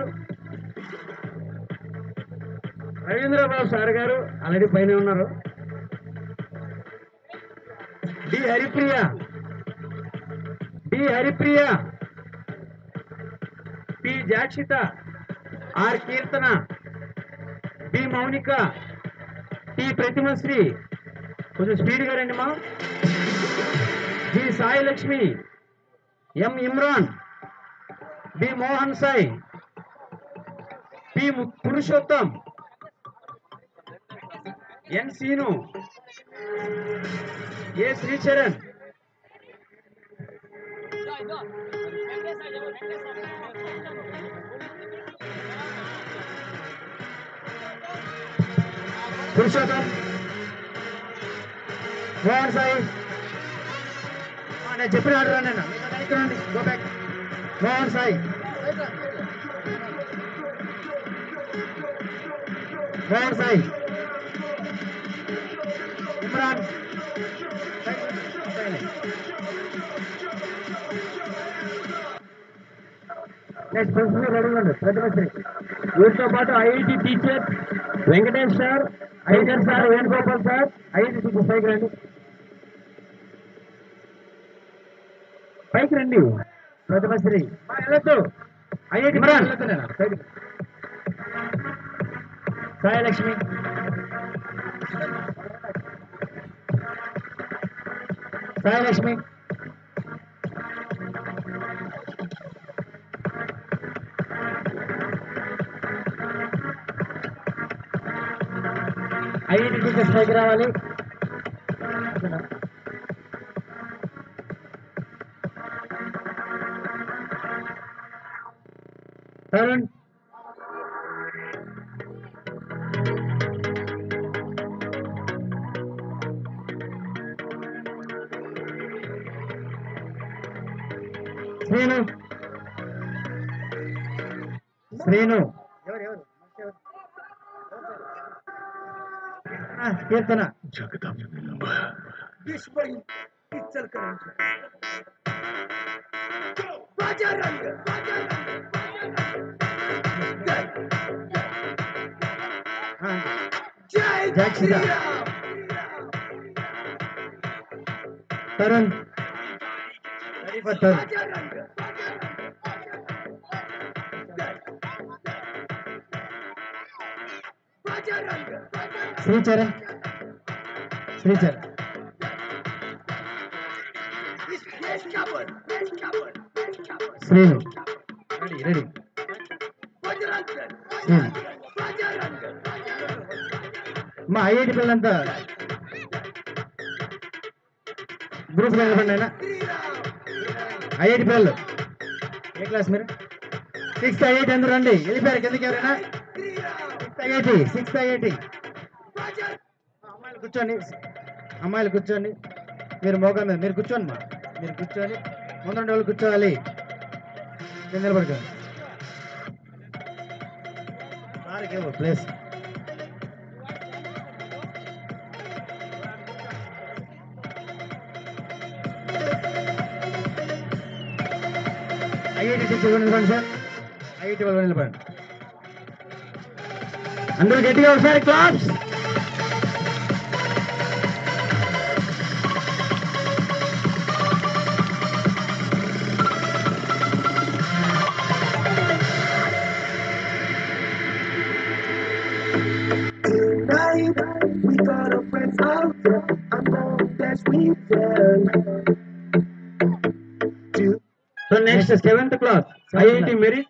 రవీంద్రబాబు సార్ గారు ఆల్రెడీ పైన ఉన్నారు D Haripriya D Haripriya P Jakshitha R Keerthana P Mounika T Pratimasri కొంచెం స్పీడ్గా రండి మా G Sai Lakshmi M Imran B Mohan Sai P ము- పురుషోత్తం ఎన్ సీను ఏ శ్రీచరణ్ పురుషోత్తం మోహన్ సాయి ఆ, నేను చెప్పిన ఆర్డర్ రండి అన్న. మీరు వెనక్కి రండి go back Mohan Sai Mohan Sai Imran next principal ready ఉండండి ప్రతిమశ్రీ వీటితో పాటు ఐఐటి టీచర్ వెంకటేష్ సార్ ఐటర్ sir Venugopal sir IIT teacher పైకి రండి పైకి రండి ప్రతిమశ్రీ వెళ్ళొద్దు IIT Imran Sai Lakshmi Sai Lakshmi IIT teachers పైకి రావాలి తరుణ్ శ్రీను శ్రీను ఎవరు ఎవరు ఆ, కీర్తన ఆ, Jakshitha Tarun ready for Tarun Sricharan Sricharan Srinu ready ready Srinu మా ఐఐటి పిల్లలంతా గ్రూప్ నిలబండి అయినా ఐఐటి పిల్లలు ఏ క్లాస్ మీరు సిక్స్త్ ఐఐటి అందరూ రండి వెళ్ళిపోయారు కిందకి ఎవరైనా సిక్స్త్ ఐఐటి సిక్స్త్ ఐఐటి అమ్మాయిలు కూర్చోండి అమ్మాయిలు కూర్చోండి మీరు మోగా మీద మీరు కూర్చోండి మా మీరు కూర్చోండి ముందు వాళ్ళు కూర్చోవాలి నేను నిలబడుకోండి సార్కి ఇవ్వు ప్లేస్ ఐఐటి టీచర్ నిలబడండి సార్ ఐఐటి వాళ్ళు నిలబడండి అందరూ గట్టిగా ఒకసారి క్లాప్స్ Tonight, we got our friends out there. I'm going that we tell. So next seventh class IIT merit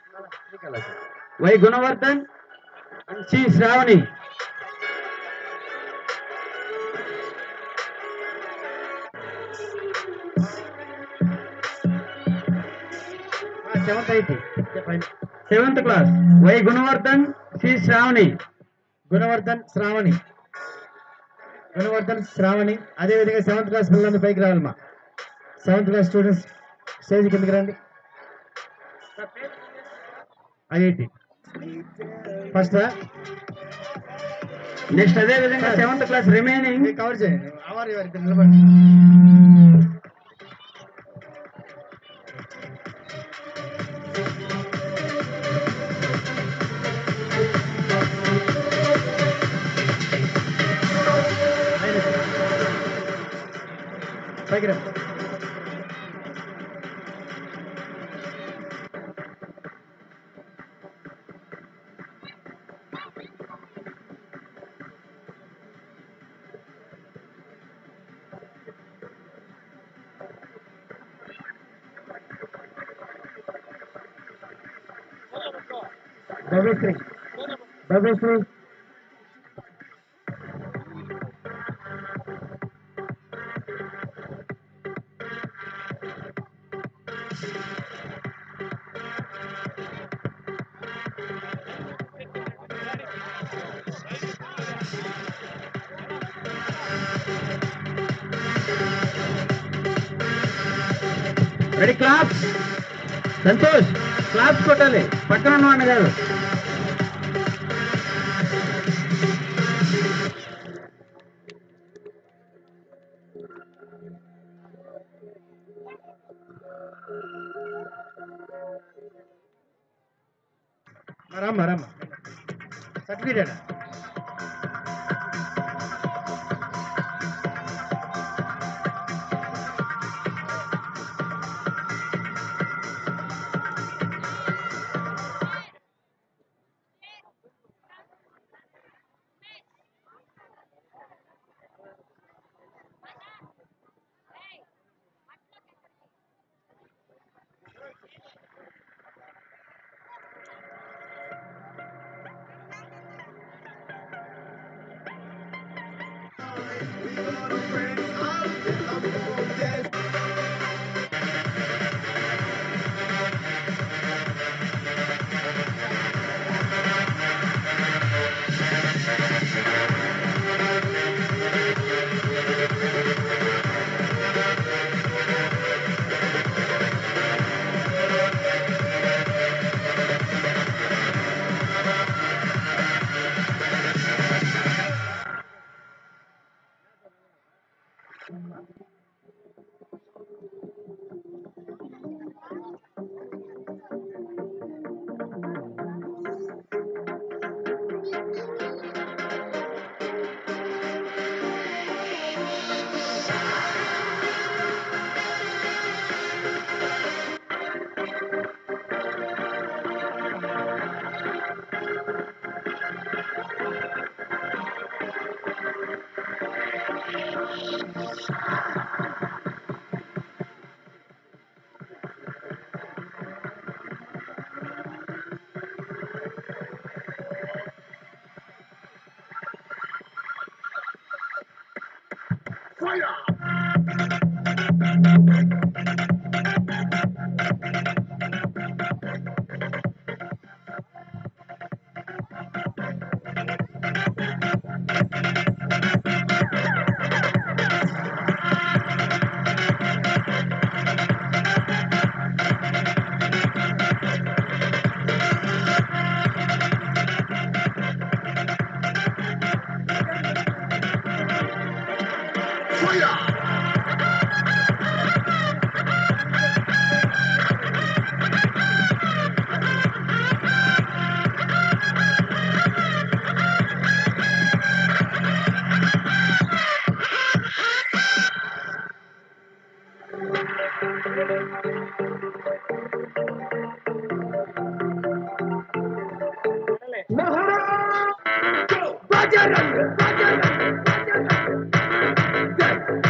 Y Gunavardhan and C Sravani seventh IT seventh class Y Gunavardhan C Sravani Gunavardhan Sravani Gunavardhan Sravani అదేవిధంగా సెవెంత్ క్లాస్ పిల్లలందరూ పైకి రావాలమ్మా సెవెంత్ క్లాస్ స్టూడెంట్స్ స్టేజ్ కిందకి రండి ఐఐటి ఫస్ట్ నెక్స్ట్ అదే విధంగా సెవెంత్ క్లాస్ రిమైనింగ్ కవర్ చేయండి అవారి వారి ఇద్దరు నిలబడి పైకి రా Bhavyasri Bhavyasri ready clap Santosh claps కొట్టాలి పక్కన ఉన్నవాడిని కాదు రమ్మ రమ్మ సర్టిఫికేట్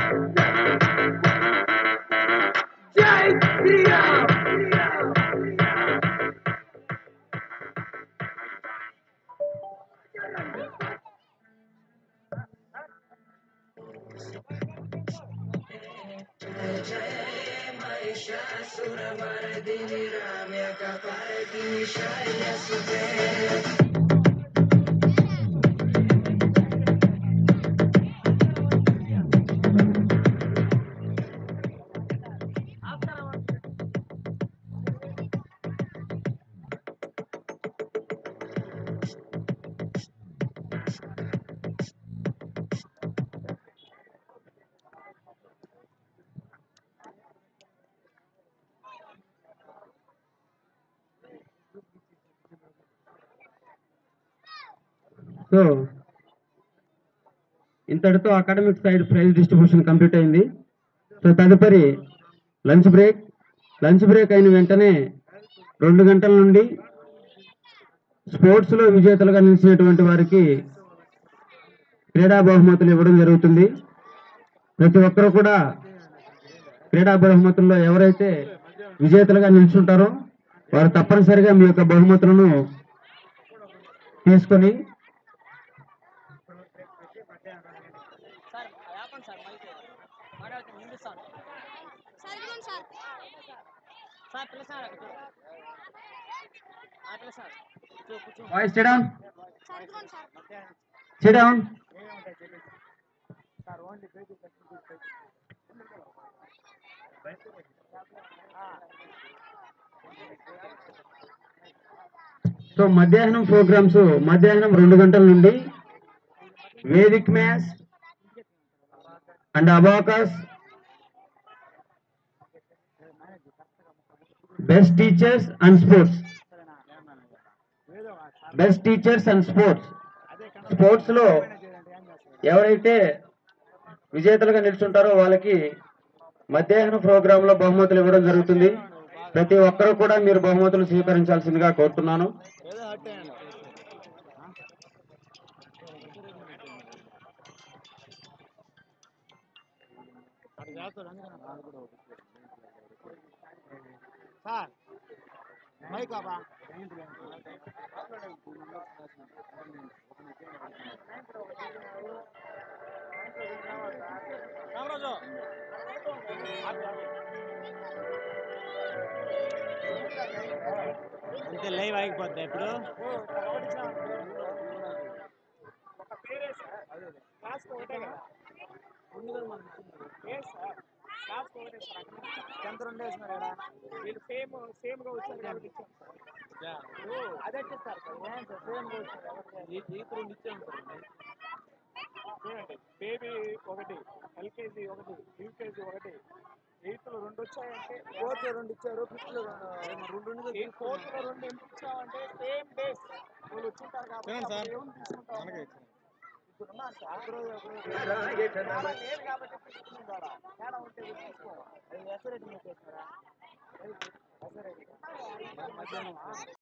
జై శ్రీరామ్ సో ఇంతటితో academic side prize distribution complete అయింది సో తదుపరి లంచ్ బ్రేక్ లంచ్ బ్రేక్ అయిన వెంటనే రెండు గంటల నుండి స్పోర్ట్స్లో విజేతలుగా నిలిచినటువంటి వారికి క్రీడా బహుమతులు ఇవ్వడం జరుగుతుంది ప్రతి ఒక్కరూ కూడా క్రీడా బహుమతుల్లో ఎవరైతే విజేతలుగా నిల్చుంటారో వారు తప్పనిసరిగా మీ యొక్క బహుమతులను తీసుకొని వాయిస్ చేయడం చేయడం సో మధ్యాహ్నం ప్రోగ్రామ్స్ మధ్యాహ్నం రెండు గంటల నుండి Vedic maths and abacus best teachers and sports best teachers and sports sports లో ఎవరైతే విజేతలుగా నిల్చుంటారో వాళ్ళకి మధ్యాహ్నం ప్రోగ్రామ్ లో బహుమతులు ఇవ్వడం జరుగుతుంది ప్రతి ఒక్కరూ కూడా మీరు బహుమతులు స్వీకరించాల్సిందిగా కోరుతున్నాను ఏదో హట్ అయ్యాను అక్కడ చేస్తాడు అందుకని నాకు కూడా ఒకటి. సార్ మైక్ ఆపా రామరాజు అంతే లైవ్ ఆగిపోద్ది ఇప్పుడు ఎంత రెండు వేసినారు ఈడ? వీళ్ళు సేమ్ సేమ్ గా వచ్చారు కాబట్టి ఇచ్చాం సార్ అదే సార్ ఏం సార్ సేమ్ గా వచ్చారు ఈత రెండు ఇచ్చాం సార్ చూడండి బేబీ ఒకటి ఎల్కేజీ ఒకటి యూకేజీ ఒకటి ఎయిత్ లో రెండు వచ్చాయంటే ఫోర్త్ లో రెండు ఇచ్చారు ఫిఫ్త్ లో రెండు రెండు ఫోర్త్ లో రెండు ఎందుకు ఇచ్చామంటే సేమ్ డేస్ వాళ్ళు వచ్చింటారు కాబట్టి అప్పుడు ఏం తీసుకుంటాం ఇప్పుడు ఉన్నాను సార్ తేడా లేదు కాబట్టి తీసుకున్నాం తేడా తేడా ఉంటే తీసుకో అది ఎసరేట్ చేస్తారా ఎసరేట్ మధ్యాహ్నం